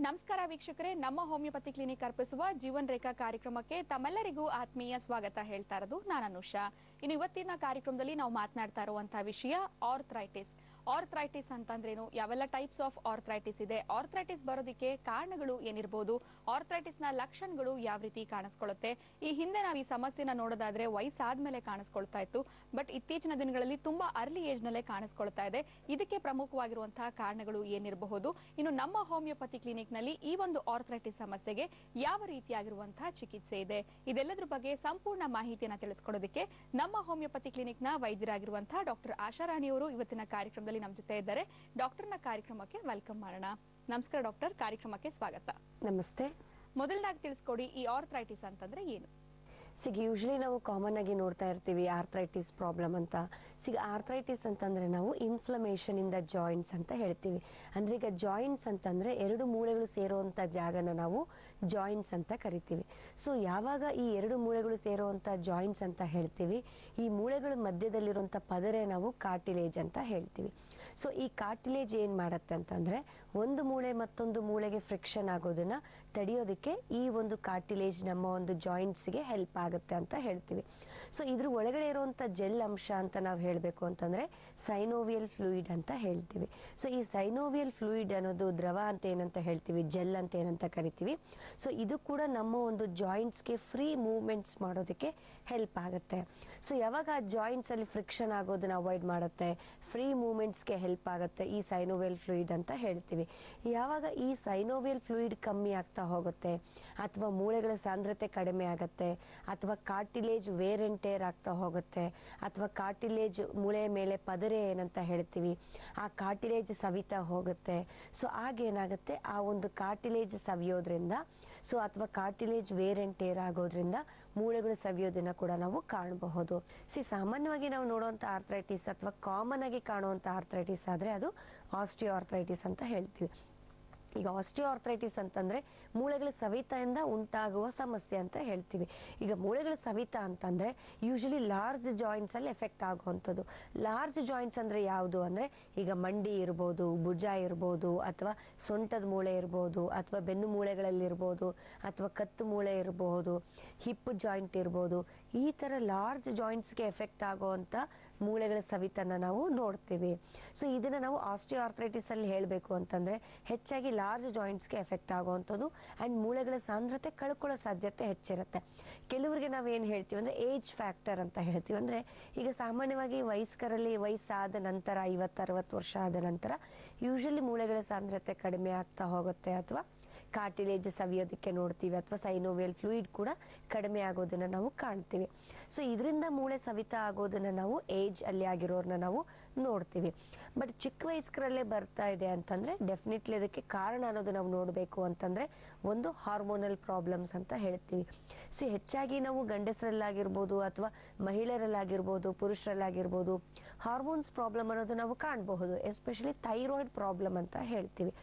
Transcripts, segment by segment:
ನಮಸ್ಕಾರ ವೀಕ್ಷಕರೇ ನಮ್ಮ ಹೋಮಿಯೋಪತಿ ಕ್ಲಿನಿಕ್ ಅರ್ಪಿಸುವ ಜೀವನ್ ರೇಖಾ ಕಾರ್ಯಕ್ರಮಕ್ಕೆ ತಮ್ಮೆಲ್ಲರಿಗೂ ಆತ್ಮೀಯ ಸ್ವಾಗತ ಹೇಳ್ತಾ ಇರೋದು ನಾನು ಅನುಷಾ ಇನ್ನು ಇವತ್ತಿನ ಕಾರ್ಯಕ್ರಮದಲ್ಲಿ ನಾವು ಮಾತನಾಡ್ತಾ ಇರುವಂತಹ ವಿಷಯ ಆರ್ಥ್ರೈಟಿಸ್ ಆರ್ಥ್ರೈಟಿಸ್ ಅಂತಂದ್ರೇನು ಯಾವೆಲ್ಲ ಟೈಪ್ಸ್ ಆಫ್ ಆರ್ಥ್ರೈಟಿಸ್ ಇದೆ ಆರ್ಥ್ರೈಟಿಸ್ ಬರೋದಕ್ಕೆ ಕಾರಣಗಳು ಏನಿರ್ಬೋದು ಆರ್ಥ್ರೈಟಿಸ್ ನ ಲಕ್ಷಣಗಳು ಯಾವ ರೀತಿ ಕಾಣಿಸ್ಕೊಳ್ಳುತ್ತೆ ಈ ಹಿಂದೆ ನಾವು ಈ ಸಮಸ್ಯೆನ ನೋಡೋದಾದ್ರೆ ವಯಸ್ಸಾದ್ಮೇಲೆ ಕಾಣಿಸ್ಕೊಳ್ತಾ ಇತ್ತು ಬಟ್ ಇತ್ತೀಚಿನ ದಿನಗಳಲ್ಲಿ ತುಂಬಾ ಅರ್ಲಿ ಏಜ್ ನಲ್ಲೇ ಕಾಣಿಸ್ಕೊಳ್ತಾ ಇದೆ ಇದಕ್ಕೆ ಪ್ರಮುಖವಾಗಿರುವಂತಹ ಕಾರಣಗಳು ಏನಿರಬಹುದು ಇನ್ನು ನಮ್ಮ ಹೋಮಿಯೋಪತಿ ಕ್ಲಿನಿಕ್ ನಲ್ಲಿ ಈ ಒಂದು ಆರ್ಥ್ರೈಟಿಸ್ ಸಮಸ್ಯೆಗೆ ಯಾವ ರೀತಿಯಾಗಿರುವಂತಹ ಚಿಕಿತ್ಸೆ ಇದೆ ಇದೆಲ್ಲದ್ರ ಬಗ್ಗೆ ಸಂಪೂರ್ಣ ಮಾಹಿತಿಯನ್ನ ತಿಳಿಸ್ಕೊಡೋದಕ್ಕೆ ನಮ್ಮ ಹೋಮಿಯೋಪತಿ ಕ್ಲಿನಿಕ್ ನ ವೈದ್ಯರಾಗಿರುವಂತಹ ಡಾಕ್ಟರ್ ಆಶಾರಾಣಿ ಅವರು ಇವತ್ತಿನ ಕಾರ್ಯಕ್ರಮದಲ್ಲಿ ನಮ್ಮ ಜೊತೆ ಇದ್ದಾರೆ ಡಾಕ್ಟರ್ನ ಕಾರ್ಯಕ್ರಮಕ್ಕೆ ವೆಲ್ಕಮ್ ಮಾಡೋಣ ನಮಸ್ಕಾರ ಡಾಕ್ಟರ್ ಕಾರ್ಯಕ್ರಮಕ್ಕೆ ಸ್ವಾಗತ ನಮಸ್ತೆ ಮೊದಲನಾಗಿ ತಿಳಿಸ್ಕೊಡಿ ಈ ಆರ್ಥ್ರೈಟಿಸ್ ಅಂತಂದ್ರೆ ಏನು ಸಿಗ ಯೂಶ್ವಲಿ ನಾವು ಕಾಮನ್ ಆಗಿ ನೋಡ್ತಾ ಇರ್ತೀವಿ ಆರ್ಥ್ರೈಟಿಸ್ ಪ್ರಾಬ್ಲಮ್ ಅಂತ ಸಿಗ ಆರ್ಥ್ರೈಟಿಸ್ ಅಂತಂದ್ರೆ ನಾವು ಇನ್ಫ್ಲಮೇಷನ್ ಇಂದ ಜಾಯಿಂಟ್ಸ್ ಅಂತ ಹೇಳ್ತೀವಿ ಅಂದ್ರೆ ಈಗ ಜಾಯಿಂಟ್ಸ್ ಅಂತಂದ್ರೆ ಎರಡು ಮೂಳೆಗಳು ಸೇರುವಂತ ಜಾಗನ ನಾವು ಜಾಯಿಂಟ್ಸ್ ಅಂತ ಕರಿತೀವಿ ಸೊ ಯಾವಾಗ ಈ ಎರಡು ಮೂಳೆಗಳು ಸೇರುವಂತ ಜಾಯಿಂಟ್ಸ್ ಅಂತ ಹೇಳ್ತೀವಿ ಈ ಮೂಳೆಗಳ ಮಧ್ಯದಲ್ಲಿರುವಂತ ಪದರೆ ನಾವು ಕಾರ್ಟಿಲೇಜ್ ಅಂತ ಹೇಳ್ತೀವಿ ಸೊ ಈ ಕಾರ್ಟಿಲೇಜ್ ಏನ್ ಮಾಡತ್ತೆ ಅಂತಂದ್ರೆ ಒಂದು ಮೂಳೆ ಮತ್ತೊಂದು ಮೂಳೆಗೆ ಫ್ರಿಕ್ಷನ್ ಆಗೋದನ್ನ ತಡೆಯೋದಕ್ಕೆ ಈ ಒಂದು ಕಾರ್ಟಿಲೇಜ್ ನಮ್ಮ ಒಂದು ಜಾಯಿಂಟ್ಸ್ಗೆ ಹೆಲ್ಪ್ ಆಗುತ್ತೆ ಅಂತ ಹೇಳ್ತೀವಿ ಸೊ ಇದ್ರ ಒಳಗಡೆ ಇರುವಂತ ಜೆಲ್ ಅಂಶ ಅಂತ ನಾವು ಹೇಳಬೇಕು ಅಂತಂದ್ರೆ ಸೈನೋವಿಯಲ್ ಫ್ಲೂಯಿಡ್ ಅಂತ ಹೇಳ್ತೀವಿ ಸೊ ಈ ಸೈನೋವಿಯಲ್ ಫ್ಲೂಯಿಡ್ ಅನ್ನೋದು ದ್ರವ ಅಂತ ಏನಂತ ಹೇಳ್ತೀವಿ ಜೆಲ್ ಅಂತ ಏನಂತ ಕರಿತೀವಿ ಸೊ ಇದು ಕೂಡ ನಮ್ಮ ಒಂದು ಜಾಯಿಂಟ್ಸ್ಗೆ ಫ್ರೀ ಮೂವ್ಮೆಂಟ್ಸ್ ಮಾಡೋದಕ್ಕೆ ಹೆಲ್ಪ್ ಆಗುತ್ತೆ ಸೊ ಯಾವಾಗ ಆ ಜಾಯಿಂಟ್ಸ್ ಅಲ್ಲಿ ಫ್ರಿಕ್ಷನ್ ಆಗೋದನ್ನ ಅವಾಯ್ಡ್ ಮಾಡುತ್ತೆ ಫ್ರೀ ಮೂವ್ಮೆಂಟ್ಸ್ಗೆ ಹೆಲ್ಪ್ ಆಗುತ್ತೆ ಈ ಸೈನೋವಿಯಲ್ ಫ್ಲೂಯಿಡ್ ಅಂತ ಹೇಳ್ತೀವಿ ಯಾವಾಗ ಈ ಸೈನೋವಿಯಲ್ ಫ್ಲೂಯಿಡ್ ಕಮ್ಮಿ ಆಗ್ತಾ ಹೋಗುತ್ತೆ ಅಥವಾ ಮೂಳೆಗಳ ಸಾಂದ್ರತೆ ಕಡಿಮೆ ಆಗುತ್ತೆ ಅಥವಾ ಕಾರ್ಟಿಲೇಜ್ ವೇರ್ ಅಂಡ್ ಟೇರ್ ಆಗ್ತಾ ಹೋಗುತ್ತೆ ಅಥವಾ ಕಾರ್ಟಿಲೇಜ್ ಮೂಳೆ ಮೇಲೆ ಪದರೆ ಏನಂತ ಹೇಳ್ತೀವಿ ಆ ಕಾರ್ಟಿಲೇಜ್ ಸವಿತಾ ಹೋಗುತ್ತೆ ಸೊ ಆಗೇನಾಗುತ್ತೆ ಆ ಒಂದು ಕಾರ್ಟಿಲೇಜ್ ಸವಿಯೋದ್ರಿಂದ ಸೊ ಅಥವಾ ಕಾರ್ಟಿಲೇಜ್ ವೇರ್ ಅಂಡ್ ಟೇರ್ ಆಗೋದ್ರಿಂದ ಮೂಳೆಗಳು ಸವಿಯೋದನ್ನ ಕೂಡ ನಾವು ಕಾಣಬಹುದು ಸಿ ಸಾಮಾನ್ಯವಾಗಿ ನಾವು ನೋಡುವಂತ ಆರ್ಥ್ರೈಟಿಸ್ ಅಥವಾ ಕಾಮನ್ ಆಗಿ ಕಾಣುವಂತ ಆರ್ಥ್ರೈಟಿಸ್ ಆದ್ರೆ ಅದು ಆಸ್ಟಿಯೋ ಆರ್ಥ್ರೈಟಿಸ್ ಅಂತ ಹೇಳ್ತೀವಿ ಈಗ ಆಸ್ಟಿಯೋ ಆರ್ಥ್ರೈಟಿಸ್ ಅಂತಂದ್ರೆ ಮೂಳೆಗಳ ಸವಿತದಿಂದ ಉಂಟಾಗುವ ಸಮಸ್ಯೆ ಅಂತ ಹೇಳ್ತೀವಿ ಈಗ ಮೂಳೆಗಳ ಸವಿತ ಅಂತಂದ್ರೆ ಯೂಶಲಿ ಲಾರ್ಜ್ ಜಾಯಿಂಟ್ಸ್ ಅಲ್ಲಿ ಎಫೆಕ್ಟ್ ಆಗುವಂಥದ್ದು ಲಾರ್ಜ್ ಜಾಯಿಂಟ್ಸ್ ಅಂದ್ರೆ ಯಾವುದು ಅಂದ್ರೆ ಈಗ ಮಂಡಿ ಇರ್ಬೋದು ಭುಜ ಇರ್ಬೋದು ಅಥವಾ ಸೊಂಟದ ಮೂಳೆ ಇರ್ಬೋದು ಅಥವಾ ಬೆನ್ನು ಮೂಳೆಗಳಲ್ಲಿ ಇರ್ಬೋದು ಅಥವಾ ಕತ್ತು ಮೂಳೆ ಇರಬಹುದು ಹಿಪ್ ಜಾಯಿಂಟ್ ಇರ್ಬೋದು ಈ ತರ ಲಾರ್ಜ್ ಜಾಯಿಂಟ್ಸ್ಗೆ ಎಫೆಕ್ಟ್ ಆಗುವಂತ ಮೂಳೆಗಳ ಸವಿತನ್ನ ನಾವು ನೋಡ್ತೀವಿ ಸೊ ಇದನ್ನ ನಾವು ಆಸ್ಟಿಯೋ ಆರ್ಥ್ರೈಟಿಸ್ ಅಲ್ಲಿ ಹೇಳಬೇಕು ಅಂತಂದ್ರೆ ಹೆಚ್ಚಾಗಿ ಲಾರ್ಜ್ ಜಾಯಿಂಟ್ಸ್ಗೆ ಎಫೆಕ್ಟ್ ಆಗುವಂಥದ್ದು ಅಂಡ್ ಮೂಳೆಗಳ ಸಾಂದ್ರತೆ ಕಳ್ಕೊಳ್ಳೋ ಸಾಧ್ಯತೆ ಹೆಚ್ಚಿರುತ್ತೆ ಕೆಲವರಿಗೆ ನಾವು ಏನು ಹೇಳ್ತೀವಿ ಅಂದ್ರೆ ಏಜ್ ಫ್ಯಾಕ್ಟರ್ ಅಂತ ಹೇಳ್ತೀವಿ ಅಂದ್ರೆ ಈಗ ಸಾಮಾನ್ಯವಾಗಿ ವಯಸ್ಕರಲ್ಲಿ ವಯಸ್ಸಾದ ನಂತರ ಐವತ್ತು ಅರವತ್ತು ವರ್ಷ ಆದ ನಂತರ ಯೂಶಲಿ ಮೂಳೆಗಳ ಸಾಂದ್ರತೆ ಕಡಿಮೆ ಆಗ್ತಾ ಹೋಗುತ್ತೆ ಅಥವಾ ಕಾರ್ಟಿಲೇಜ್ ಸವಿಯೋದಕ್ಕೆ ನೋಡ್ತೀವಿ ಅಥವಾ ಸೈನೋವಿಯಲ್ ಫ್ಲೂಯಿಡ್ ಕೂಡ ಕಡಿಮೆ ಆಗೋದನ್ನ ನಾವು ಕಾಣ್ತೀವಿ ಸೊ ಇದರಿಂದ ಮೂಳೆ ಸವಿತಾ ಆಗೋದನ್ನ ನಾವು ಏಜ್ ಅಲ್ಲಿ ಆಗಿರೋರ್ನ ನಾವು ನೋಡ್ತೀವಿ ಬಟ್ ಚಿಕ್ಕ ವಯಸ್ಕರಲ್ಲೇ ಬರ್ತಾ ಇದೆ ಅಂತಂದ್ರೆ ಡೆಫಿನೆಟ್ಲಿ ಅದಕ್ಕೆ ಕಾರಣ ಅನ್ನೋದು ನಾವು ನೋಡಬೇಕು ಅಂತಂದ್ರೆ ಒಂದು ಹಾರ್ಮೋನಲ್ ಪ್ರಾಬ್ಲಮ್ಸ್ ಅಂತ ಹೇಳ್ತೀವಿ ಸಿ ಹೆಚ್ಚಾಗಿ ನಾವು ಗಂಡಸರಲ್ಲಾಗಿರ್ಬೋದು ಅಥವಾ ಮಹಿಳೆಯರಲ್ಲಾಗಿರ್ಬೋದು ಪುರುಷರಲ್ಲಾಗಿರ್ಬೋದು ಹಾರ್ಮೋನ್ಸ್ ಪ್ರಾಬ್ಲಮ್ ಅನ್ನೋದು ನಾವು ಕಾಣಬಹುದು ಎಸ್ಪೆಷಲಿ ಥೈರಾಯ್ಡ್ ಪ್ರಾಬ್ಲಮ್ ಅಂತ ಹೇಳ್ತೀವಿ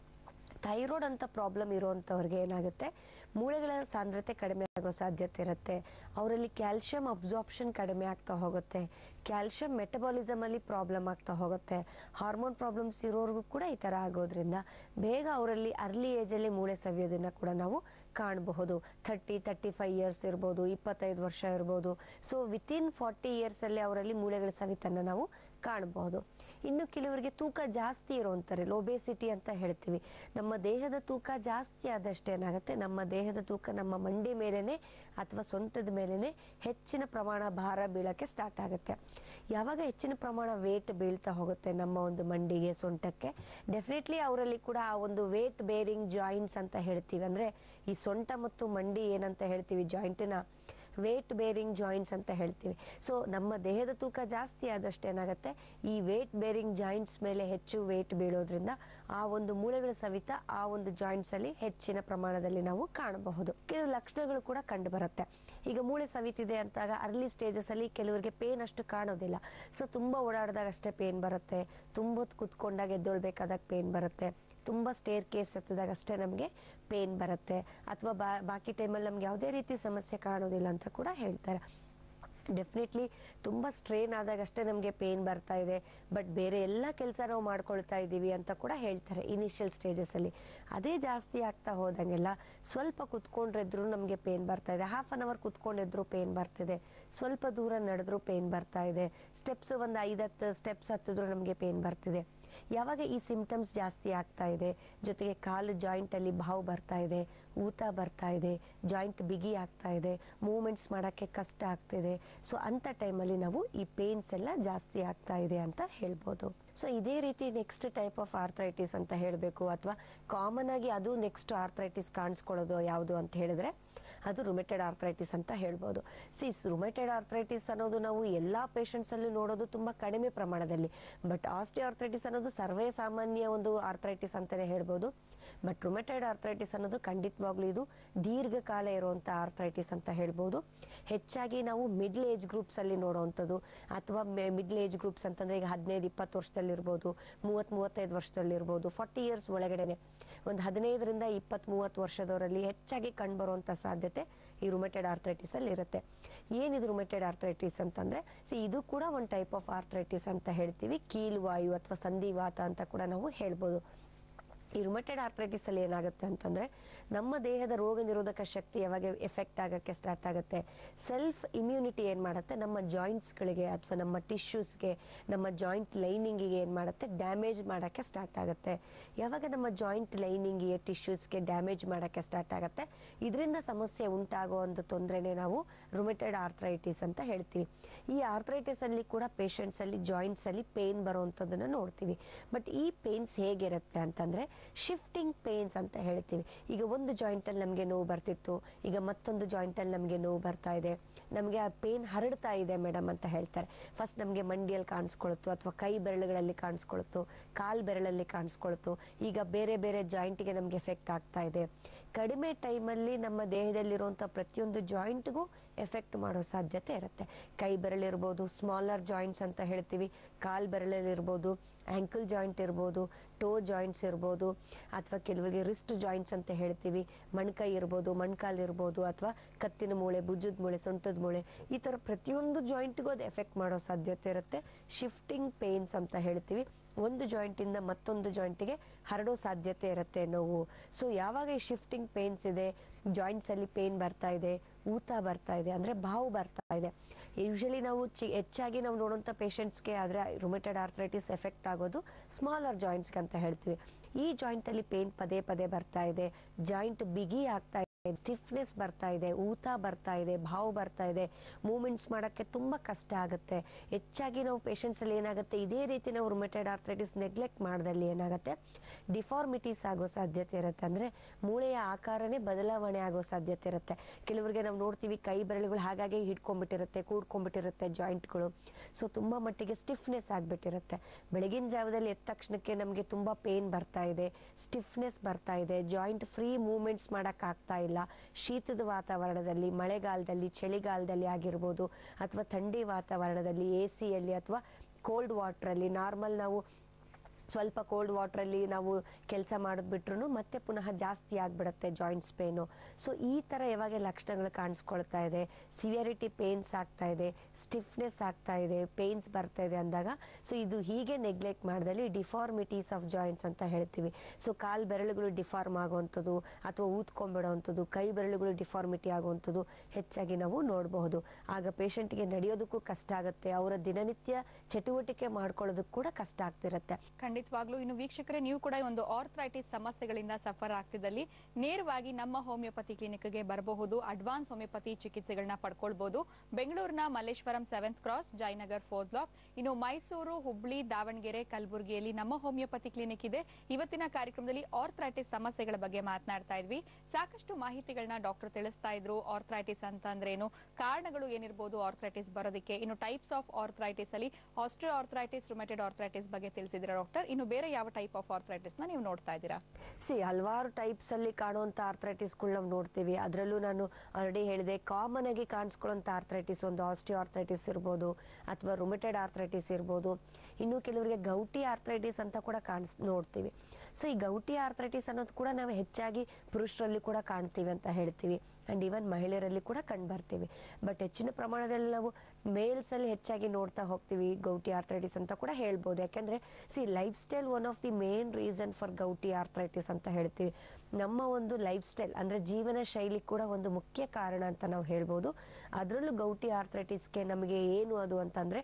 ಥೈರಾಯ್ಡ್ ಅಂತ ಪ್ರಾಬ್ಲಮ್ ಇರುವಂಥವ್ರಿಗೆ ಏನಾಗುತ್ತೆ ಮೂಳೆಗಳ ಸಾಂದ್ರತೆ ಕಡಿಮೆ ಆಗೋ ಸಾಧ್ಯತೆ ಇರುತ್ತೆ ಅವರಲ್ಲಿ ಕ್ಯಾಲ್ಶಿಯಂ ಅಬ್ಸಾರ್ಪ್ಷನ್ ಕಡಿಮೆ ಆಗ್ತಾ ಹೋಗುತ್ತೆ ಕ್ಯಾಲ್ಶಿಯಂ ಮೆಟಬಾಲಿಸಮ್ ಅಲ್ಲಿ ಪ್ರಾಬ್ಲಮ್ ಆಗ್ತಾ ಹೋಗುತ್ತೆ ಹಾರ್ಮೋನ್ ಪ್ರಾಬ್ಲಮ್ಸ್ ಇರೋರ್ಗೂ ಕೂಡ ಈ ತರ ಆಗೋದ್ರಿಂದ ಬೇಗ ಅವರಲ್ಲಿ ಅರ್ಲಿ ಏಜ್ ಅಲ್ಲಿ ಮೂಳೆ ಸವಿಯೋದನ್ನ ಕೂಡ ನಾವು ಕಾಣಬಹುದು ಥರ್ಟಿ ತರ್ಟಿ ಫೈವ್ ಇಯರ್ಸ್ ಇರ್ಬೋದು ಇಪ್ಪತ್ತೈದು ವರ್ಷ ಇರ್ಬೋದು ಸೊ ವಿತಿನ್ ಫಾರ್ಟಿ ಇಯರ್ಸ್ ಅಲ್ಲಿ ಅವರಲ್ಲಿ ಮೂಳೆಗಳ ಸವಿತನ್ನ ನಾವು ಕಾಣಬಹುದು ಇನ್ನು ಕೆಲವರಿಗೆ ತೂಕ ಜಾಸ್ತಿ ಇರುವಂತಾರೆ ಲೋಬೇಸಿಟಿ ಅಂತ ಹೇಳ್ತೀವಿ ನಮ್ಮ ದೇಹದ ತೂಕ ಜಾಸ್ತಿ ಆದಷ್ಟು ಏನಾಗುತ್ತೆ ನಮ್ಮ ದೇಹದ ತೂಕ ನಮ್ಮ ಮಂಡಿ ಮೇಲೆನೆ ಅಥವಾ ಸೊಂಟದ ಮೇಲೆನೆ ಹೆಚ್ಚಿನ ಪ್ರಮಾಣ ಭಾರ ಬೀಳಕ್ಕೆ ಸ್ಟಾರ್ಟ್ ಆಗುತ್ತೆ ಯಾವಾಗ ಹೆಚ್ಚಿನ ಪ್ರಮಾಣ ವೇಟ್ ಬೀಳ್ತಾ ಹೋಗುತ್ತೆ ನಮ್ಮ ಒಂದು ಮಂಡಿಗೆ ಸೊಂಟಕ್ಕೆ ಡೆಫಿನೆಟ್ಲಿ ಅವರಲ್ಲಿ ಕೂಡ ಆ ಒಂದು ವೇಟ್ ಬೇರಿಂಗ್ ಜಾಯಿಂಟ್ಸ್ ಅಂತ ಹೇಳ್ತೀವಿ ಅಂದ್ರೆ ಈ ಸೊಂಟ ಮತ್ತು ಮಂಡಿ ಏನಂತ ಹೇಳ್ತೀವಿ ಜಾಯಿಂಟಿನ ವೇಟ್ ಬೇರಿಂಗ್ ಜಾಯಿಂಟ್ಸ್ ಅಂತ ಹೇಳ್ತೀವಿ ಸೊ ನಮ್ಮ ದೇಹದ ತೂಕ ಜಾಸ್ತಿ ಆದಷ್ಟು ಏನಾಗುತ್ತೆ ಈ ವೇಟ್ ಬೇರಿಂಗ್ ಜಾಯಿಂಟ್ಸ್ ಮೇಲೆ ಹೆಚ್ಚು ವೇಟ್ ಬೀಳೋದ್ರಿಂದ ಆ ಒಂದು ಮೂಳೆಗಳ ಸವಿತ ಆ ಒಂದು ಜಾಯಿಂಟ್ಸ್ ಅಲ್ಲಿ ಹೆಚ್ಚಿನ ಪ್ರಮಾಣದಲ್ಲಿ ನಾವು ಕಾಣಬಹುದು ಕೆಲವು ಲಕ್ಷಣಗಳು ಕೂಡ ಕಂಡು ಬರುತ್ತೆ ಈಗ ಮೂಳೆ ಸವಿತಿದೆ ಅಂತಾಗ ಅರ್ಲಿ ಸ್ಟೇಜಸ್ ಅಲ್ಲಿ ಕೆಲವರಿಗೆ ಪೇನ್ ಅಷ್ಟು ಕಾಣೋದಿಲ್ಲ ಸೊ ತುಂಬಾ ಓಡಾಡಿದಾಗ ಅಷ್ಟೇ ಪೇನ್ ಬರುತ್ತೆ ತುಂಬ ಹೊತ್ತು ಕುತ್ಕೊಂಡಾಗ ಎದ್ದೊಳ್ಬೇಕಾದಾಗ ಪೇನ್ ಬರುತ್ತೆ ತುಂಬ ಸ್ಟೇರ್ ಕೇಸ್ ಹತ್ತಿದಾಗ ಅಷ್ಟೇ ನಮಗೆ ಪೇನ್ ಬರುತ್ತೆ ಅಥವಾ ಬಾ ಬಾಕಿ ಟೈಮಲ್ಲಿ ನಮ್ಗೆ ಯಾವುದೇ ರೀತಿ ಸಮಸ್ಯೆ ಕಾಣೋದಿಲ್ಲ ಅಂತ ಕೂಡ ಹೇಳ್ತಾರೆ ಡೆಫಿನೆಟ್ಲಿ ತುಂಬ ಸ್ಟ್ರೇನ್ ಆದಾಗಷ್ಟೇ ನಮಗೆ ಪೇನ್ ಬರ್ತಾ ಇದೆ ಬಟ್ ಬೇರೆ ಎಲ್ಲ ಕೆಲಸ ನಾವು ಮಾಡ್ಕೊಳ್ತಾ ಇದ್ದೀವಿ ಅಂತ ಕೂಡ ಹೇಳ್ತಾರೆ ಇನಿಷಿಯಲ್ ಸ್ಟೇಜಸಲ್ಲಿ ಅದೇ ಜಾಸ್ತಿ ಆಗ್ತಾ ಹೋದಂಗೆಲ್ಲ ಸ್ವಲ್ಪ ಕುತ್ಕೊಂಡಿದ್ರು ನಮಗೆ ಪೇನ್ ಬರ್ತಾ ಇದೆ ಹಾಫ್ ಅನ್ ಅವರ್ ಕುತ್ಕೊಂಡಿದ್ರು ಪೇನ್ ಬರ್ತಿದೆ ಸ್ವಲ್ಪ ದೂರ ನಡೆದ್ರು ಪೇನ್ ಬರ್ತಾ ಇದೆ ಸ್ಟೆಪ್ಸ್ ಒಂದು ಐದತ್ತು ಸ್ಟೆಪ್ಸ್ ಹತ್ತಿದ್ರು ನಮಗೆ ಪೇನ್ ಬರ್ತಿದೆ ಯಾವಾಗ ಈ ಸಿಂಪ್ಟಮ್ಸ್ ಜಾಸ್ತಿ ಆಗ್ತಾ ಇದೆ ಜೊತೆಗೆ ಕಾಲು ಜಾಯಿಂಟ್ ಅಲ್ಲಿ ಬಾವು ಬರ್ತಾ ಇದೆ ಊತ ಬರ್ತಾ ಇದೆ ಜಾಯಿಂಟ್ ಬಿಗಿ ಆಗ್ತಾ ಇದೆ ಮೂವ್ಮೆಂಟ್ಸ್ ಮಾಡೋಕ್ಕೆ ಕಷ್ಟ ಆಗ್ತಿದೆ ಸೊ ಅಂಥ ಟೈಮಲ್ಲಿ ನಾವು ಈ ಪೇನ್ಸ್ ಎಲ್ಲ ಜಾಸ್ತಿ ಆಗ್ತಾ ಇದೆ ಅಂತ ಹೇಳ್ಬೋದು ಸೊ ಇದೇ ರೀತಿ ನೆಕ್ಸ್ಟ್ ಟೈಪ್ ಆಫ್ ಆರ್ಥ್ರೈಟಿಸ್ ಅಂತ ಹೇಳಬೇಕು ಅಥವಾ ಕಾಮನ್ ಆಗಿ ಅದು ನೆಕ್ಸ್ಟ್ ಆರ್ಥ್ರೈಟಿಸ್ ಕಾಣಿಸ್ಕೊಳ್ಳೋದು ಯಾವುದು ಅಂತ ಹೇಳಿದ್ರೆ ಅದು ರುಮೆಟೆಡ್ ಆರ್ಥ್ರೈಟಿಸ್ ಅಂತ ಹೇಳ್ಬೋದು ಸಿ ರುಮೆಟೆಡ್ ಆರ್ಥ್ರೈಟಿಸ್ ಅನ್ನೋದು ನಾವು ಎಲ್ಲ ಪೇಷಂಟ್ಸಲ್ಲೂ ನೋಡೋದು ತುಂಬ ಕಡಿಮೆ ಪ್ರಮಾಣದಲ್ಲಿ ಬಟ್ ಆಸ್ಟಿ ಆರ್ಥ್ರೈಟಿಸ್ ಅನ್ನೋದು ಸರ್ವೇ ಸಾಮಾನ್ಯ ಒಂದು ಆರ್ಥ್ರೈಟಿಸ್ ಅಂತಲೇ ಹೇಳ್ಬೋದು ಬಟ್ ರುಮೆಟೆಡ್ ಆರ್ಥ್ರೈಟಿಸ್ ಅನ್ನೋದು ಖಂಡಿತವಾಗ್ಲೂ ಇದು ದೀರ್ಘಕಾಲ ಇರುವಂಥ ಆರ್ಥ್ರೈಟಿಸ್ ಅಂತ ಹೇಳ್ಬೋದು ಹೆಚ್ಚಾಗಿ ನಾವು ಮಿಡ್ಲ್ ಏಜ್ ಗ್ರೂಪ್ಸಲ್ಲಿ ನೋಡೋವಂಥದ್ದು ಅಥವಾ ಮಿಡ್ಲ್ ಏಜ್ ಗ್ರೂಪ್ಸ್ ಅಂತಂದರೆ ಈಗ ಹದಿನೈದು ಇಪ್ಪತ್ತು ವರ್ಷದಲ್ಲಿರ್ಬೋದು ಮೂವತ್ತು ಮೂವತ್ತೈದು ವರ್ಷದಲ್ಲಿರ್ಬೋದು ಫಾರ್ಟಿ ಇಯರ್ಸ್ ಒಳಗಡೆನೆ ಒಂದು ಹದಿನೈದರಿಂದ ಇಪ್ಪತ್ತ್ ಮೂವತ್ತು ವರ್ಷದವರಲ್ಲಿ ಹೆಚ್ಚಾಗಿ ಕಂಡುಬರುವಂಥ ಸಾಧ್ಯತೆ ಈ ರುಮೆಟೆಡ್ ಆರ್ಥ್ರೈಟಿಸ್ ಅಲ್ಲಿ ಇರುತ್ತೆ ಏನಿದು ರುಮೆಟೆಡ್ ಆರ್ಥ್ರೈಟಿಸ್ ಅಂತಂದ್ರೆ ಸಿ ಇದು ಕೂಡ ಒಂದು ಟೈಪ್ ಆಫ್ ಆರ್ಥ್ರೈಟಿಸ್ ಅಂತ ಹೇಳ್ತೀವಿ ಕೀಲ್ವಾಯು ಅಥವಾ ಸಂಧಿವಾತ ಅಂತ ಕೂಡ ನಾವು ಹೇಳ್ಬೋದು ಈ ರುಮೆಟೆಡ್ ಆರ್ಥ್ರೈಟಿಸ್ ಅಲ್ಲಿ ಏನಾಗುತ್ತೆ ಅಂತಂದ್ರೆ ನಮ್ಮ ದೇಹದ ರೋಗ ನಿರೋಧಕ ಶಕ್ತಿ ಯಾವಾಗ ಎಫೆಕ್ಟ್ ಆಗಕ್ಕೆ ಸ್ಟಾರ್ಟ್ ಆಗುತ್ತೆ ಸೆಲ್ಫ್ ಇಮ್ಯುನಿಟಿ ಏನ್ ಮಾಡುತ್ತೆ ನಮ್ಮ ಜಾಯಿಂಟ್ಸ್ಗಳಿಗೆ ಅಥವಾ ನಮ್ಮ ಟಿಶ್ಯೂಸ್ಗೆ ನಮ್ಮ ಜಾಯಿಂಟ್ ಲೈನಿಂಗಿಗೆ ಏನ್ ಮಾಡುತ್ತೆ ಡ್ಯಾಮೇಜ್ ಮಾಡಕ್ಕೆ ಸ್ಟಾರ್ಟ್ ಆಗುತ್ತೆ ಯಾವಾಗ ನಮ್ಮ ಜಾಯಿಂಟ್ ಲೈನಿಂಗಿಗೆ ಟಿಶ್ಯೂಸ್ಗೆ ಡ್ಯಾಮೇಜ್ ಮಾಡಕ್ಕೆ ಸ್ಟಾರ್ಟ್ ಆಗುತ್ತೆ ಇದರಿಂದ ಸಮಸ್ಯೆ ಉಂಟಾಗೋ ಒಂದು ತೊಂದರೆನೇ ನಾವು ರುಮೆಟೆಡ್ ಆರ್ಥ್ರೈಟಿಸ್ ಅಂತ ಹೇಳ್ತೀವಿ ಈ ಆರ್ಥ್ರೈಟಿಸ್ ಅಲ್ಲಿ ಕೂಡ ಪೇಷಂಟ್ಸ್ ಅಲ್ಲಿ ಜಾಯಿಂಟ್ಸ್ ಅಲ್ಲಿ ಪೇನ್ ಬರುವಂಥದ್ದನ್ನ ನೋಡ್ತೀವಿ ಬಟ್ ಈ ಪೇನ್ಸ್ ಹೇಗಿರುತ್ತೆ ಅಂತಂದ್ರೆ ಶಿಫ್ಟಿಂಗ್ ಪೇನ್ಸ್ ಅಂತ ಹೇಳ್ತೀವಿ ಈಗ ಒಂದು ಜಾಯಿಂಟ್ ಅಲ್ಲಿ ನಮಗೆ ನೋವು ಬರ್ತಿತ್ತು ಈಗ ಮತ್ತೊಂದು ಜಾಯಿಂಟ್ ಅಲ್ಲಿ ನಮಗೆ ನೋವು ಬರ್ತಾ ಇದೆ ನಮಗೆ ಆ ಪೇನ್ ಹರಡ್ತಾ ಇದೆ ಮೇಡಮ್ ಅಂತ ಹೇಳ್ತಾರೆ ಫಸ್ಟ್ ನಮಗೆ ಮಂಡಿಯಲ್ಲಿ ಕಾಣಿಸ್ಕೊಳುತ್ತು ಅಥವಾ ಕೈ ಬೆರಳುಗಳಲ್ಲಿ ಕಾಣಿಸ್ಕೊಳುತ್ತು ಕಾಲ್ ಬೆರಳಲ್ಲಿ ಕಾಣಿಸ್ಕೊಳುತ್ತು ಈಗ ಬೇರೆ ಬೇರೆ ಜಾಯಿಂಟ್ಗೆ ನಮಗೆ ಎಫೆಕ್ಟ್ ಆಗ್ತಾ ಇದೆ ಕಡಿಮೆ ಟೈಮಲ್ಲಿ ನಮ್ಮ ದೇಹದಲ್ಲಿರುವಂಥ ಪ್ರತಿಯೊಂದು ಜಾಯಿಂಟ್ಗೂ ಎಫೆಕ್ಟ್ ಮಾಡೋ ಸಾಧ್ಯತೆ ಇರುತ್ತೆ ಕೈ ಬೆರಳಿರ್ಬೋದು ಸ್ಮಾಲರ್ ಜಾಯಿಂಟ್ಸ್ ಅಂತ ಹೇಳ್ತೀವಿ ಕಾಲ್ ಬೆರಳಲ್ಲಿರ್ಬೋದು ಆ್ಯಂಕಲ್ ಜಾಯಿಂಟ್ ಇರ್ಬೋದು ಟೋ ಜಾಯಿಂಟ್ಸ್ ಇರ್ಬೋದು ಅಥವಾ ಕೆಲವರಿಗೆ ರಿಸ್ಟ್ ಜಾಯಿಂಟ್ಸ್ ಅಂತ ಹೇಳ್ತೀವಿ ಮಣ್ಕೈ ಇರ್ಬೋದು ಮೊಣ್ಕಾಲ್ ಇರ್ಬೋದು ಅಥವಾ ಕತ್ತಿನ ಮೂಳೆ ಭುಜದ ಮೂಳೆ ಸೊಂಟದ ಮೂಳೆ ಈ ಥರ ಪ್ರತಿಯೊಂದು ಜಾಯಿಂಟ್ಗೂ ಅದು ಎಫೆಕ್ಟ್ ಮಾಡೋ ಸಾಧ್ಯತೆ ಇರುತ್ತೆ ಶಿಫ್ಟಿಂಗ್ ಪೇನ್ಸ್ ಅಂತ ಹೇಳ್ತೀವಿ ಒಂದು ಜಾಯಿಂಟಿಂದ ಮತ್ತೊಂದು ಜಾಯಿಂಟಿಗೆ ಹರಡೋ ಸಾಧ್ಯತೆ ಇರುತ್ತೆ ನೋವು ಸೊ ಯಾವಾಗ ಈ ಶಿಫ್ಟಿಂಗ್ ಪೇನ್ಸ್ ಇದೆ ಜಾಯಿಂಟ್ಸ್ ಅಲ್ಲಿ ಪೇನ್ ಬರ್ತಾ ಇದೆ ಊತ ಬರ್ತಾ ಇದೆ ಅಂದ್ರೆ ಬಾವು ಬರ್ತಾ ಇದೆ ಯೂಶಲಿ ನಾವು ಚಿ ಹೆಚ್ಚಾಗಿ ನಾವು ನೋಡುವಂಥ ಪೇಷಂಟ್ಸ್ಗೆ ಆದರೆ ರುಮೆಟೆಡ್ ಆರ್ಥ್ರೈಟಿಸ್ ಎಫೆಕ್ಟ್ ಆಗೋದು ಸ್ಮಾಲರ್ ಜಾಯಿಂಟ್ಸ್ಗೆ ಅಂತ ಹೇಳ್ತೀವಿ ಈ ಜಾಯಿಂಟ್ ಅಲ್ಲಿ ಪೇನ್ ಪದೇ ಪದೇ ಬರ್ತಾ ಇದೆ ಜಾಯಿಂಟ್ ಬಿಗಿ ಆಗ್ತಾ ಇದೆ ಸ್ಟಿಫ್ನೆಸ್ ಬರ್ತಾ ಇದೆ ಊತ ಬರ್ತಾ ಇದೆ ಬಾವು ಬರ್ತಾ ಇದೆ ಮೂಮೆಂಟ್ಸ್ ಮಾಡೋಕ್ಕೆ ತುಂಬ ಕಷ್ಟ ಆಗುತ್ತೆ ಹೆಚ್ಚಾಗಿ ನಾವು ಪೇಷಂಟ್ಸ್ ಅಲ್ಲಿ ಏನಾಗುತ್ತೆ ಇದೇ ರೀತಿ ನಾವು ರುಮೆಟೆಡ್ ಆರ್ಥ್ರೈಟಿಸ್ ನೆಗ್ಲೆಕ್ಟ್ ಮಾಡ್ದಲ್ಲಿ ಏನಾಗುತ್ತೆ ಡಿಫಾರ್ಮಿಟೀಸ್ ಆಗೋ ಸಾಧ್ಯತೆ ಇರುತ್ತೆ ಅಂದ್ರೆ ಮೂಳೆಯ ಆಕಾರನೇ ಬದಲಾವಣೆ ಆಗೋ ಸಾಧ್ಯತೆ ಇರುತ್ತೆ ಕೆಲವರಿಗೆ ನಾವು ನೋಡ್ತೀವಿ ಕೈ ಬೆರಳುಗಳು ಹಾಗಾಗಿ ಹಿಡ್ಕೊಂಡ್ಬಿಟ್ಟಿರುತ್ತೆ ಕೂಡ್ಕೊಂಡ್ಬಿಟ್ಟಿರುತ್ತೆ ಜಾಯಿಂಟ್ಗಳು ಸೊ ತುಂಬಾ ಮಟ್ಟಿಗೆ ಸ್ಟಿಫ್ನೆಸ್ ಆಗ್ಬಿಟ್ಟಿರುತ್ತೆ ಬೆಳಗಿನ ಜಾವದಲ್ಲಿ ಎದ್ದ ತಕ್ಷಣಕ್ಕೆ ನಮಗೆ ತುಂಬಾ ಪೇನ್ ಬರ್ತಾ ಇದೆ ಸ್ಟಿಫ್ನೆಸ್ ಬರ್ತಾ ಇದೆ ಜಾಯಿಂಟ್ ಫ್ರೀ ಮೂವ್ಮೆಂಟ್ಸ್ ಮಾಡಕ್ ಆಗ್ತಾ ಇಲ್ಲ ಶೀತದ ವಾತಾವರಣದಲ್ಲಿ ಮಳೆಗಾಲದಲ್ಲಿ ಚಳಿಗಾಲದಲ್ಲಿ ಆಗಿರ್ಬೋದು ಅಥವಾ ಥಂಡಿ ವಾತಾವರಣದಲ್ಲಿ ಎ ಸಿಯಲ್ಲಿ ಅಥವಾ ಕೋಲ್ಡ್ ವಾಟ್ರಲ್ಲಿ ನಾರ್ಮಲ್ ನಾವು ಸ್ವಲ್ಪ ಕೋಲ್ಡ್ ವಾಟ್ರಲ್ಲಿ ನಾವು ಕೆಲಸ ಮಾಡಿದ್ಬಿಟ್ರು ಮತ್ತೆ ಪುನಃ ಜಾಸ್ತಿ ಆಗಿಬಿಡುತ್ತೆ ಜಾಯಿಂಟ್ಸ್ ಪೇನು ಸೊ ಈ ಥರ ಯಾವಾಗ ಲಕ್ಷಣಗಳು ಕಾಣಿಸ್ಕೊಳ್ತಾ ಇದೆ ಸಿವಿಯರಿಟಿ ಪೇನ್ಸ್ ಆಗ್ತಾ ಇದೆ ಸ್ಟಿಫ್ನೆಸ್ ಆಗ್ತಾ ಇದೆ ಪೇನ್ಸ್ ಬರ್ತಾ ಇದೆ ಅಂದಾಗ ಸೊ ಇದು ಹೀಗೆ ನೆಗ್ಲೆಕ್ಟ್ ಮಾಡಿದಲ್ಲಿ ಡಿಫಾರ್ಮಿಟೀಸ್ ಆಫ್ ಜಾಯಿಂಟ್ಸ್ ಅಂತ ಹೇಳ್ತೀವಿ ಸೊ ಕಾಲ್ ಬೆರಳುಗಳು ಡಿಫಾರ್ಮ್ ಆಗುವಂಥದ್ದು ಅಥವಾ ಊದ್ಕೊಂಡ್ಬಿಡುವಂಥದ್ದು ಕೈ ಬೆರಳುಗಳು ಡಿಫಾರ್ಮಿಟಿ ಆಗುವಂಥದ್ದು ಹೆಚ್ಚಾಗಿ ನಾವು ನೋಡಬಹುದು ಆಗ ಪೇಷಂಟ್ಗೆ ನಡೆಯೋದಕ್ಕೂ ಕಷ್ಟ ಆಗುತ್ತೆ ಅವರ ದಿನನಿತ್ಯ ಚಟುವಟಿಕೆ ಮಾಡ್ಕೊಳ್ಳೋದಕ್ಕೆ ಕೂಡ ಕಷ್ಟ ಆಗ್ತಿರುತ್ತೆ ಖಂಡಿತವಾಗ್ಲೂ ಇನ್ನು ವೀಕ್ಷಕರೇ ನೀವು ಕೂಡ ಈ ಒಂದು ಆರ್ಥ್ರೈಟಿಸ್ ಸಮಸ್ಯೆಗಳಿಂದ ಸಫರ್ ಆಗ್ತಿದ್ದಲ್ಲಿ ನೇರವಾಗಿ ನಮ್ಮ ಹೋಮಿಯೋಪತಿ ಕ್ಲಿನಿಕ್ಗೆ ಬರಬಹುದು ಅಡ್ವಾನ್ಸ್ ಹೋಮಿಯೋಪತಿ ಚಿಕಿತ್ಸೆಗಳನ್ನ ಪಡ್ಕೊಳ್ಬಹುದು ಬೆಂಗಳೂರಿನ Malleshwaram seventh cross Jayanagar fourth block ಇನ್ನು ಮೈಸೂರು ಹುಬ್ಳಿ ದಾವಣಗೆರೆ ಕಲಬುರಗಿಯಲ್ಲಿ ನಮ್ಮ ಹೋಮಿಯೋಪತಿ ಕ್ಲಿನಿಕ್ ಇದೆ ಇವತ್ತಿನ ಕಾರ್ಯಕ್ರಮದಲ್ಲಿ ಆರ್ಥ್ರೈಟಿಸ್ ಸಮಸ್ಯೆಗಳ ಬಗ್ಗೆ ಮಾತನಾಡ್ತಾ ಇದ್ವಿ ಸಾಕಷ್ಟು ಮಾಹಿತಿಗಳನ್ನ ಡಾಕ್ಟರ್ ತಿಳಿಸ್ತಾ ಇದ್ರು ಆರ್ಥ್ರೈಟಿಸ್ ಅಂತ ಅಂದ್ರೆ ಏನು ಕಾರಣಗಳು ಏನಿರ್ಬೋದು ಆರ್ಥ್ರೈಟಿಸ್ ಬರೋದಕ್ಕೆ ಇನ್ನು ಟೈಪ್ಸ್ ಆಫ್ ಆರ್ಥ್ರೈಟಿಸ್ ಅಲ್ಲಿ ಆಸ್ಟ್ರೋ ಆರ್ಥ್ರೈಟಿಸ್ ರುಮೆಟೆಡ್ ಆರ್ಥ್ರೈಟಿಸ್ ಬಗ್ಗೆ ತಿಳಿಸಿದ್ರೆ ಡಾಕ್ಟರ್ ಇನ್ನು ಬೇರೆ ಯಾವ ಟೈಪ್ ಆಫ್ ಆರ್ಥ್ರೈಟಿಸ್ ನ ನೀವು ನೋಡ್ತಾ ಇದ್ದೀರಾ ಸಿ ಹಲವಾರು ಟೈಪ್ಸ್ ಅಲ್ಲಿ ಕಾಣುವಂತ ಆರ್ಥ್ರೈಟಿಸ್ಗಳು ನಾವು ನೋಡ್ತೀವಿ ಅದರಲ್ಲೂ ನಾನು ಆಲ್ರೆಡಿ ಹೇಳಿದೆ ಕಾಮನ್ ಆಗಿ ಕಾಣಿಸ್ಕೊಳ್ಳುವಂತ ಆರ್ಥ್ರೈಟಿಸ್ ಒಂದು ಆಸ್ಟಿಯೋ ಆರ್ಥ್ರೈಟಿಸ್ ಇರ್ಬೋದು ಅಥವಾ ರುಮೆಟೆಡ್ ಆರ್ಥ್ರೈಟಿಸ್ ಇರ್ಬೋದು ಇನ್ನು ಕೆಲವರಿಗೆ ಗೌಟಿ ಆರ್ಥ್ರೈಟಿಸ್ ಅಂತ ಕೂಡ ಕಾಣಿಸ್ ನೋಡ್ತೀವಿ ಸೊ ಈ ಗೌಟಿ ಆರ್ಥ್ರೈಟಿಸ್ ಅನ್ನೋದು ಕೂಡ ನಾವು ಹೆಚ್ಚಾಗಿ ಪುರುಷರಲ್ಲಿ ಕೂಡ ಕಾಣ್ತೀವಿ ಅಂತ ಹೇಳ್ತೀವಿ ಆ್ಯಂಡ್ ಈವನ್ ಮಹಿಳೆಯರಲ್ಲಿ ಕೂಡ ಕಂಡು ಬರ್ತೀವಿ ಬಟ್ ಹೆಚ್ಚಿನ ಪ್ರಮಾಣದಲ್ಲಿ ನಾವು ಮೇಲ್ಸಲ್ಲಿ ಹೆಚ್ಚಾಗಿ ನೋಡ್ತಾ ಹೋಗ್ತೀವಿ ಗೌಟಿ ಆರ್ಥ್ರೈಟಿಸ್ ಅಂತ ಕೂಡ ಹೇಳ್ಬೋದು ಯಾಕೆಂದರೆ see lifestyle one of the main reason for gouty arthritis ಅಂತ ಹೇಳ್ತೀವಿ ನಮ್ಮ ಒಂದು ಲೈಫ್ ಸ್ಟೈಲ್ ಅಂದರೆ ಜೀವನ ಶೈಲಿ ಕೂಡ ಒಂದು ಮುಖ್ಯ ಕಾರಣ ಅಂತ ನಾವು ಹೇಳ್ಬೋದು ಅದರಲ್ಲೂ ಗೌಟಿ ಆರ್ಥ್ರೈಟಿಸ್ಗೆ ನಮಗೆ ಏನು ಅದು ಅಂತಂದರೆ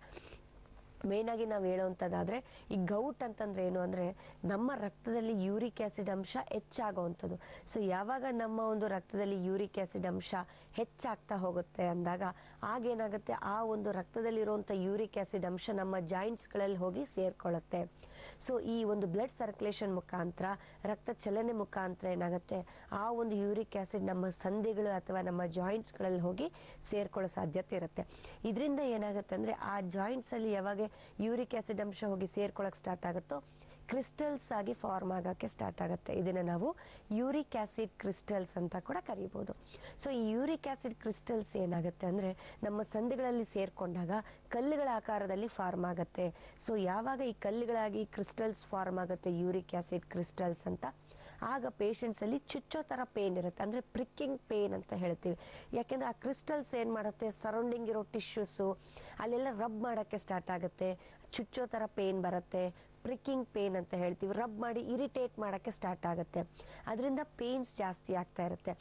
ಮೇಯ್ನಾಗಿ ನಾವು ಹೇಳೋವಂಥದ್ದಾದರೆ ಈ ಗೌಟ್ ಅಂತಂದ್ರೆ ಏನು ಅಂದರೆ ನಮ್ಮ ರಕ್ತದಲ್ಲಿ ಯೂರಿಕ್ ಆ್ಯಸಿಡ್ ಅಂಶ ಹೆಚ್ಚಾಗುವಂಥದ್ದು ಸೊ ಯಾವಾಗ ನಮ್ಮ ಒಂದು ರಕ್ತದಲ್ಲಿ ಯೂರಿಕ್ ಆ್ಯಸಿಡ್ ಅಂಶ ಹೆಚ್ಚಾಗ್ತಾ ಹೋಗುತ್ತೆ ಅಂದಾಗ ಆಗೇನಾಗುತ್ತೆ ಆ ಒಂದು ರಕ್ತದಲ್ಲಿರುವಂಥ ಯೂರಿಕ್ ಆ್ಯಸಿಡ್ ಅಂಶ ನಮ್ಮ ಜಾಯಿಂಟ್ಸ್ಗಳಲ್ಲಿ ಹೋಗಿ ಸೇರ್ಕೊಳ್ಳುತ್ತೆ ಸೊ ಈ ಒಂದು ಬ್ಲಡ್ ಸರ್ಕ್ಯುಲೇಷನ್ ಮುಖಾಂತರ ರಕ್ತ ಚಲನೆ ಮುಖಾಂತರ ಏನಾಗುತ್ತೆ ಆ ಒಂದು ಯೂರಿಕ್ ಆ್ಯಸಿಡ್ ನಮ್ಮ ಸಂಧಿಗಳು ಅಥವಾ ನಮ್ಮ ಜಾಯಿಂಟ್ಸ್ಗಳಲ್ಲಿ ಹೋಗಿ ಸೇರ್ಕೊಳ್ಳೋ ಸಾಧ್ಯತೆ ಇರುತ್ತೆ ಇದರಿಂದ ಏನಾಗುತ್ತೆ ಅಂದರೆ ಆ ಜಾಯಿಂಟ್ಸಲ್ಲಿ ಯಾವಾಗ ಯೂರಿಕ್ ಆ್ಯಸಿಡ್ ಅಂಶ ಹೋಗಿ ಸೇರ್ಕೊಳ್ಳೋಕೆ ಸ್ಟಾರ್ಟ್ ಆಗುತ್ತೋ ಕ್ರಿಸ್ಟಲ್ಸ್ ಆಗಿ ಫಾರ್ಮ್ ಆಗೋಕ್ಕೆ ಸ್ಟಾರ್ಟ್ ಆಗುತ್ತೆ ಇದನ್ನು ನಾವು ಯೂರಿಕ್ ಆ್ಯಸಿಡ್ ಕ್ರಿಸ್ಟಲ್ಸ್ ಅಂತ ಕೂಡ ಕರಿಬೋದು ಸೊ ಈ ಯೂರಿಕ್ ಆ್ಯಸಿಡ್ ಕ್ರಿಸ್ಟಲ್ಸ್ ಏನಾಗುತ್ತೆ ಅಂದರೆ ನಮ್ಮ ಸಂಧಿಗಳಲ್ಲಿ ಸೇರಿಕೊಂಡಾಗ ಕಲ್ಲುಗಳ ಆಕಾರದಲ್ಲಿ ಫಾರ್ಮ್ ಆಗುತ್ತೆ ಸೊ ಯಾವಾಗ ಈ ಕಲ್ಲುಗಳಾಗಿ ಕ್ರಿಸ್ಟಲ್ಸ್ ಫಾರ್ಮ್ ಆಗುತ್ತೆ ಯೂರಿಕ್ ಆ್ಯಸಿಡ್ ಕ್ರಿಸ್ಟಲ್ಸ್ ಅಂತ ಆಗ ಪೇಷಂಟ್ಸಲ್ಲಿ ಚುಚ್ಚೋ ಥರ ಪೇನ್ ಇರುತ್ತೆ ಅಂದರೆ ಪ್ರಿಕ್ಕಿಂಗ್ ಪೇನ್ ಅಂತ ಹೇಳ್ತೀವಿ ಯಾಕೆಂದರೆ ಆ ಕ್ರಿಸ್ಟಲ್ಸ್ ಏನು ಮಾಡುತ್ತೆ ಸರೌಂಡಿಂಗ್ ಇರೋ ಟಿಶ್ಯೂಸು ಅಲ್ಲೆಲ್ಲ ರಬ್ ಮಾಡೋಕ್ಕೆ ಸ್ಟಾರ್ಟ್ ಆಗುತ್ತೆ ಚುಚ್ಚೋ ಥರ ಪೇನ್ ಬರುತ್ತೆ ಪ್ರಿಕ್ಕಿಂಗ್ ಪೇನ್ ಅಂತ ಹೇಳ್ತೀವಿ ರಬ್ ಮಾಡಿ ಇರಿಟೇಟ್ ಮಾಡೋಕ್ಕೆ ಸ್ಟಾರ್ಟ್ ಆಗುತ್ತೆ ಅದರಿಂದ ಪೇನ್ಸ್ ಜಾಸ್ತಿ ಆಗ್ತಾ ಇರುತ್ತೆ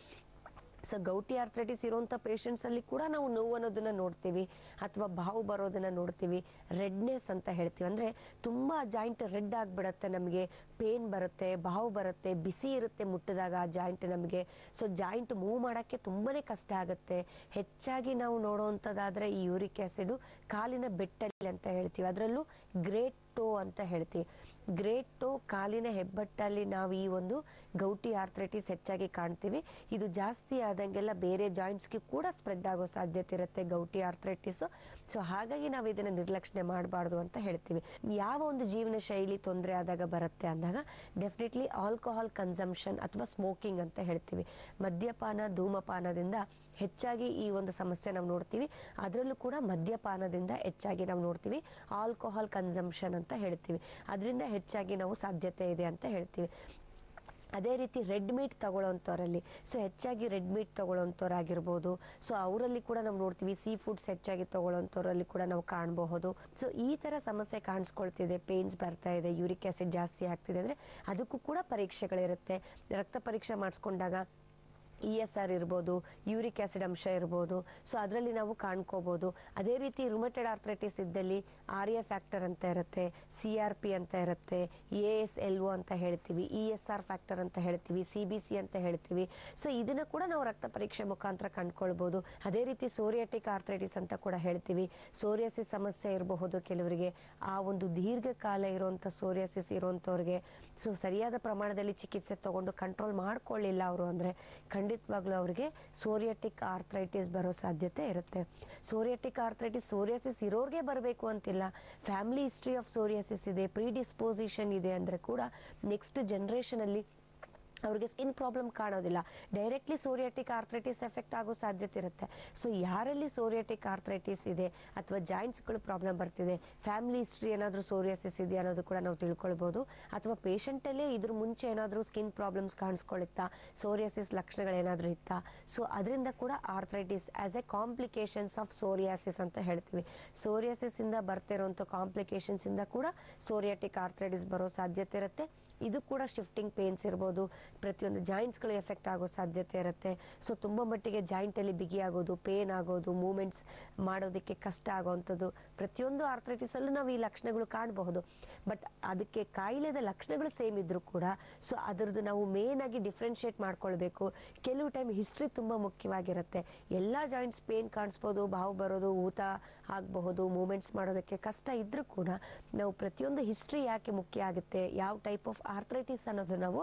ಸೊ ಗೌಟಿ ಆರ್ಥ್ರೈಟಿಸ್ ಇರುವಂಥ ಪೇಷಂಟ್ಸಲ್ಲಿ ಕೂಡ ನಾವು ನೋವು ಅನ್ನೋದನ್ನ ನೋಡ್ತೀವಿ ಅಥವಾ ಬಾವು ಬರೋದನ್ನ ನೋಡ್ತೀವಿ ರೆಡ್ನೆಸ್ ಅಂತ ಹೇಳ್ತೀವಿ ಅಂದರೆ ತುಂಬ ಜಾಯಿಂಟ್ ರೆಡ್ ಆಗಿಬಿಡತ್ತೆ ನಮಗೆ ಪೇನ್ ಬರುತ್ತೆ ಬಾವು ಬರುತ್ತೆ ಬಿಸಿ ಇರುತ್ತೆ ಮುಟ್ಟಿದಾಗ ಆ ಜಾಯಿಂಟ್ ನಮಗೆ ಸೊ ಜಾಯಿಂಟ್ ಮೂವ್ ಮಾಡೋಕ್ಕೆ ತುಂಬಾ ಕಷ್ಟ ಆಗುತ್ತೆ ಹೆಚ್ಚಾಗಿ ನಾವು ನೋಡುವಂಥದ್ದಾದರೆ ಈ ಯೂರಿಕ್ ಆ್ಯಸಿಡು ಕಾಲಿನ ಬೆಟ್ಟಲ್ಲಿ ಅಂತ ಹೇಳ್ತೀವಿ ಅದರಲ್ಲೂ ಗ್ರೇಟ್ ಟೋ ಅಂತ ಹೇಳ್ತೀವಿ ಗ್ರೇಟ್ ಟೋ ಕಾಲಿನ ಹೆಬ್ಬಟ್ಟಲ್ಲಿ ನಾವು ಈ ಒಂದು ಗೌಟಿ ಆರ್ಥ್ರೈಟಿಸ್ ಹೆಚ್ಚಾಗಿ ಕಾಣ್ತೀವಿ ಇದು ಜಾಸ್ತಿ ಆದಂಗೆಲ್ಲ ಬೇರೆ ಜಾಯಿಂಟ್ಸ್ಗೆ ಕೂಡ ಸ್ಪ್ರೆಡ್ ಆಗೋ ಸಾಧ್ಯತೆ ಇರುತ್ತೆ ಗೌಟಿ ಆರ್ಥ್ರೈಟಿಸ್ ಸೊ ಹಾಗಾಗಿ ನಾವು ಇದನ್ನು ನಿರ್ಲಕ್ಷ್ಯೆ ಮಾಡಬಾರ್ದು ಅಂತ ಹೇಳ್ತೀವಿ ಯಾವ ಒಂದು ಜೀವನ ಶೈಲಿ ತೊಂದರೆ ಆದಾಗ ಬರುತ್ತೆ ಅಂದಾಗ ಡೆಫಿನೆಟ್ಲಿ ಆಲ್ಕೋಹಾಲ್ ಕನ್ಸಂಪ್ಷನ್ ಅಥವಾ ಸ್ಮೋಕಿಂಗ್ ಅಂತ ಹೇಳ್ತೀವಿ ಮದ್ಯಪಾನ ಧೂಮಪಾನದಿಂದ ಹೆಚ್ಚಾಗಿ ಈ ಒಂದು ಸಮಸ್ಯೆ ನಾವು ನೋಡ್ತೀವಿ ಅದರಲ್ಲೂ ಕೂಡ ಮದ್ಯಪಾನದಿಂದ ಹೆಚ್ಚಾಗಿ ನಾವು ನೋಡ್ತೀವಿ ಆಲ್ಕೋಹಾಲ್ ಕನ್ಸಂಪ್ಷನ್ ಅಂತ ಹೇಳ್ತೀವಿ ಅದರಿಂದ ಹೆಚ್ಚಾಗಿ ನಾವು ಸಾಧ್ಯತೆ ಇದೆ ಅಂತ ಹೇಳ್ತೀವಿ ಅದೇ ರೀತಿ ರೆಡ್ ಮೀಟ್ ತಗೊಳ್ಳೋಂಥವ್ರಲ್ಲಿ ಸೊ ಹೆಚ್ಚಾಗಿ ರೆಡ್ ಮೀಟ್ ತಗೊಳ್ಳೋಂಥವ್ರಾಗಿರ್ಬೋದು ಸೊ ಅವರಲ್ಲಿ ಕೂಡ ನಾವು ನೋಡ್ತೀವಿ ಸೀ ಫುಡ್ಸ್ ಹೆಚ್ಚಾಗಿ ತಗೊಳ್ಳೋಂಥವ್ರಲ್ಲಿ ಕೂಡ ನಾವು ಕಾಣಬಹುದು ಸೊ ಈ ಥರ ಸಮಸ್ಯೆ ಕಾಣಿಸ್ಕೊಳ್ತಿದೆ ಪೇನ್ಸ್ ಬರ್ತಾ ಇದೆ ಯೂರಿಕ್ ಆ್ಯಸಿಡ್ ಜಾಸ್ತಿ ಆಗ್ತಿದೆ ಅಂದರೆ ಅದಕ್ಕೂ ಕೂಡ ಪರೀಕ್ಷೆಗಳಿರುತ್ತೆ ರಕ್ತ ಪರೀಕ್ಷೆ ಮಾಡಿಸ್ಕೊಂಡಾಗ ಇ ಎಸ್ ಆರ್ ಇರ್ಬೋದು ಯೂರಿಕ್ ಆ್ಯಸಿಡ್ ಅಂಶ ಇರ್ಬೋದು ಸೊ ಅದರಲ್ಲಿ ನಾವು ಕಾಣ್ಕೋಬೋದು ಅದೇ ರೀತಿ ರುಮಟೆಡ್ ಆರ್ಥ್ರೈಟಿಸ್ ಇದ್ದಲ್ಲಿ ಆರ್ ಎ ಫ್ಯಾಕ್ಟರ್ ಅಂತ ಇರುತ್ತೆ ಸಿ ಆರ್ ಪಿ ಅಂತ ಇರುತ್ತೆ ಎ ಎಸ್ ಎಲ್ ಒ ಅಂತ ಹೇಳ್ತೀವಿ ಇ ಎಸ್ ಆರ್ ಫ್ಯಾಕ್ಟರ್ ಅಂತ ಹೇಳ್ತೀವಿ ಸಿ ಬಿ ಸಿ ಅಂತ ಹೇಳ್ತೀವಿ ಸೊ ಇದನ್ನು ಕೂಡ ನಾವು ರಕ್ತ ಪರೀಕ್ಷೆ ಮುಖಾಂತರ ಕಂಡ್ಕೊಳ್ಬೋದು ಅದೇ ರೀತಿ ಸೋರಿಯಾಟಿಕ್ ಆರ್ಥ್ರೈಟಿಸ್ ಅಂತ ಕೂಡ ಹೇಳ್ತೀವಿ ಸೋರಿಯಾಸಿಸ್ ಸಮಸ್ಯೆ ಇರಬಹುದು ಕೆಲವರಿಗೆ ಆ ಒಂದು ದೀರ್ಘಕಾಲ ಇರುವಂಥ ಸೋರಿಯಾಸಿಸ್ ಇರುವಂಥವ್ರಿಗೆ ಸೊ ಸರಿಯಾದ ಪ್ರಮಾಣದಲ್ಲಿ ಚಿಕಿತ್ಸೆ ತಗೊಂಡು ಕಂಟ್ರೋಲ್ ಮಾಡ್ಕೊಳ್ಳಿಲ್ಲ ಅವರು ಅಂದರೆ ಖಂಡಿತವಾಗ್ಲೂ ಅವರಿಗೆ ಸೋರಿಯಾಟಿಕ್ ಆರ್ಥ್ರೈಟಿಸ್ ಬರೋ ಸಾಧ್ಯತೆ ಇರುತ್ತೆ ಸೋರಿಯಾಟಿಕ್ ಆರ್ಥ್ರೈಟಿಸ್ ಸೋರಿಯಾಸಿಸ್ ಇರೋರಿಗೆ ಬರಬೇಕು ಅಂತಿಲ್ಲ ಫ್ಯಾಮಿಲಿ ಹಿಸ್ಟ್ರಿ ಆಫ್ ಸೋರಿಯಾಸಿಸ್ ಇದೆ ಪ್ರೀಡಿಸ್ಪೋಸಿಷನ್ ಇದೆ ಅಂದರೆ ಕೂಡ ನೆಕ್ಸ್ಟ್ ಜನ್ರೇಷನಲ್ಲಿ ಅವ್ರಿಗೆ ಸ್ಕಿನ್ ಪ್ರಾಬ್ಲಮ್ ಕಾಣೋದಿಲ್ಲ ಡೈರೆಕ್ಟ್ಲಿ ಸೋರಿಯಾಟಿಕ್ ಆರ್ಥ್ರೈಟಿಸ್ ಎಫೆಕ್ಟ್ ಆಗೋ ಸಾಧ್ಯತೆ ಇರುತ್ತೆ ಸೊ ಯಾರಲ್ಲಿ ಸೋರಿಯಾಟಿಕ್ ಆರ್ಥ್ರೈಟಿಸ್ ಇದೆ ಅಥವಾ ಜಾಯಿಂಟ್ಸ್ಗಳು ಪ್ರಾಬ್ಲಮ್ ಬರ್ತಿದೆ ಫ್ಯಾಮಿಲಿ ಹಿಸ್ಟ್ರಿ ಏನಾದರೂ ಸೋರಿಯಾಸಿಸ್ ಇದೆ ಅನ್ನೋದು ಕೂಡ ನಾವು ತಿಳ್ಕೊಳ್ಬೋದು ಅಥವಾ ಪೇಷಂಟಲ್ಲೇ ಇದ್ರ ಮುಂಚೆ ಏನಾದರೂ ಸ್ಕಿನ್ ಪ್ರಾಬ್ಲಮ್ಸ್ ಕಾಣಿಸ್ಕೊಳ್ಳುತ್ತಾ ಸೋರಿಯಾಸಿಸ್ ಲಕ್ಷಣಗಳೇನಾದರೂ ಇತ್ತಾ ಸೊ ಅದರಿಂದ ಕೂಡ arthritis as a complications of psoriasis ಅಂತ ಹೇಳ್ತೀವಿ ಸೋರಿಯಾಸಿಸ್ ಇಂದ ಬರ್ತಿರೋಂಥ ಕಾಂಪ್ಲಿಕೇಶನ್ಸ್ ಇಂದ ಕೂಡ ಸೋರಿಯಾಟಿಕ್ ಆರ್ಥ್ರೈಟಿಸ್ ಬರೋ ಸಾಧ್ಯತೆ ಇರುತ್ತೆ ಇದು ಕೂಡ ಶಿಫ್ಟಿಂಗ್ ಪೇನ್ಸ್ ಇರ್ಬೋದು ಪ್ರತಿಯೊಂದು ಜಾಯಿಂಟ್ಸ್ಗಳು ಎಫೆಕ್ಟ್ ಆಗೋ ಸಾಧ್ಯತೆ ಇರುತ್ತೆ ಸೊ ತುಂಬ ಮಟ್ಟಿಗೆ ಜಾಯಿಂಟಲ್ಲಿ ಬಿಗಿ ಆಗೋದು ಪೇನ್ ಆಗೋದು ಮೂಮೆಂಟ್ಸ್ ಮಾಡೋದಕ್ಕೆ ಕಷ್ಟ ಆಗೋವಂಥದ್ದು ಪ್ರತಿಯೊಂದು ಆರ್ಥ್ರೈಟಿಸಲ್ಲೂ ನಾವು ಈ ಲಕ್ಷಣಗಳು ಕಾಣಬಹುದು ಬಟ್ ಅದಕ್ಕೆ ಕಾಯಿಲೆದ ಲಕ್ಷಣಗಳು ಸೇಮ್ ಇದ್ರೂ ಕೂಡ ಸೊ ಅದರದ್ದು ನಾವು ಮೇನ್ ಆಗಿ ಡಿಫ್ರೆನ್ಶಿಯೇಟ್ ಮಾಡ್ಕೊಳ್ಬೇಕು ಕೆಲವು ಟೈಮ್ ಹಿಸ್ಟ್ರಿ ತುಂಬ ಮುಖ್ಯವಾಗಿರುತ್ತೆ ಎಲ್ಲ ಜಾಯಿಂಟ್ಸ್ ಪೇನ್ ಕಾಣಿಸ್ಬೋದು ಬಾವು ಬರೋದು ಊತ ಆಗಬಹುದು ಮೂಮೆಂಟ್ಸ್ ಮಾಡೋದಕ್ಕೆ ಕಷ್ಟ ಇದ್ರೂ ಕೂಡ ನಾವು ಪ್ರತಿಯೊಂದು ಹಿಸ್ಟ್ರಿ ಯಾಕೆ ಮುಖ್ಯ ಆಗುತ್ತೆ ಯಾವ ಟೈಪ್ ಆಫ್ ಆರ್ಥ್ರೈಟಿಸ್ ಅನ್ನೋದು ನಾವು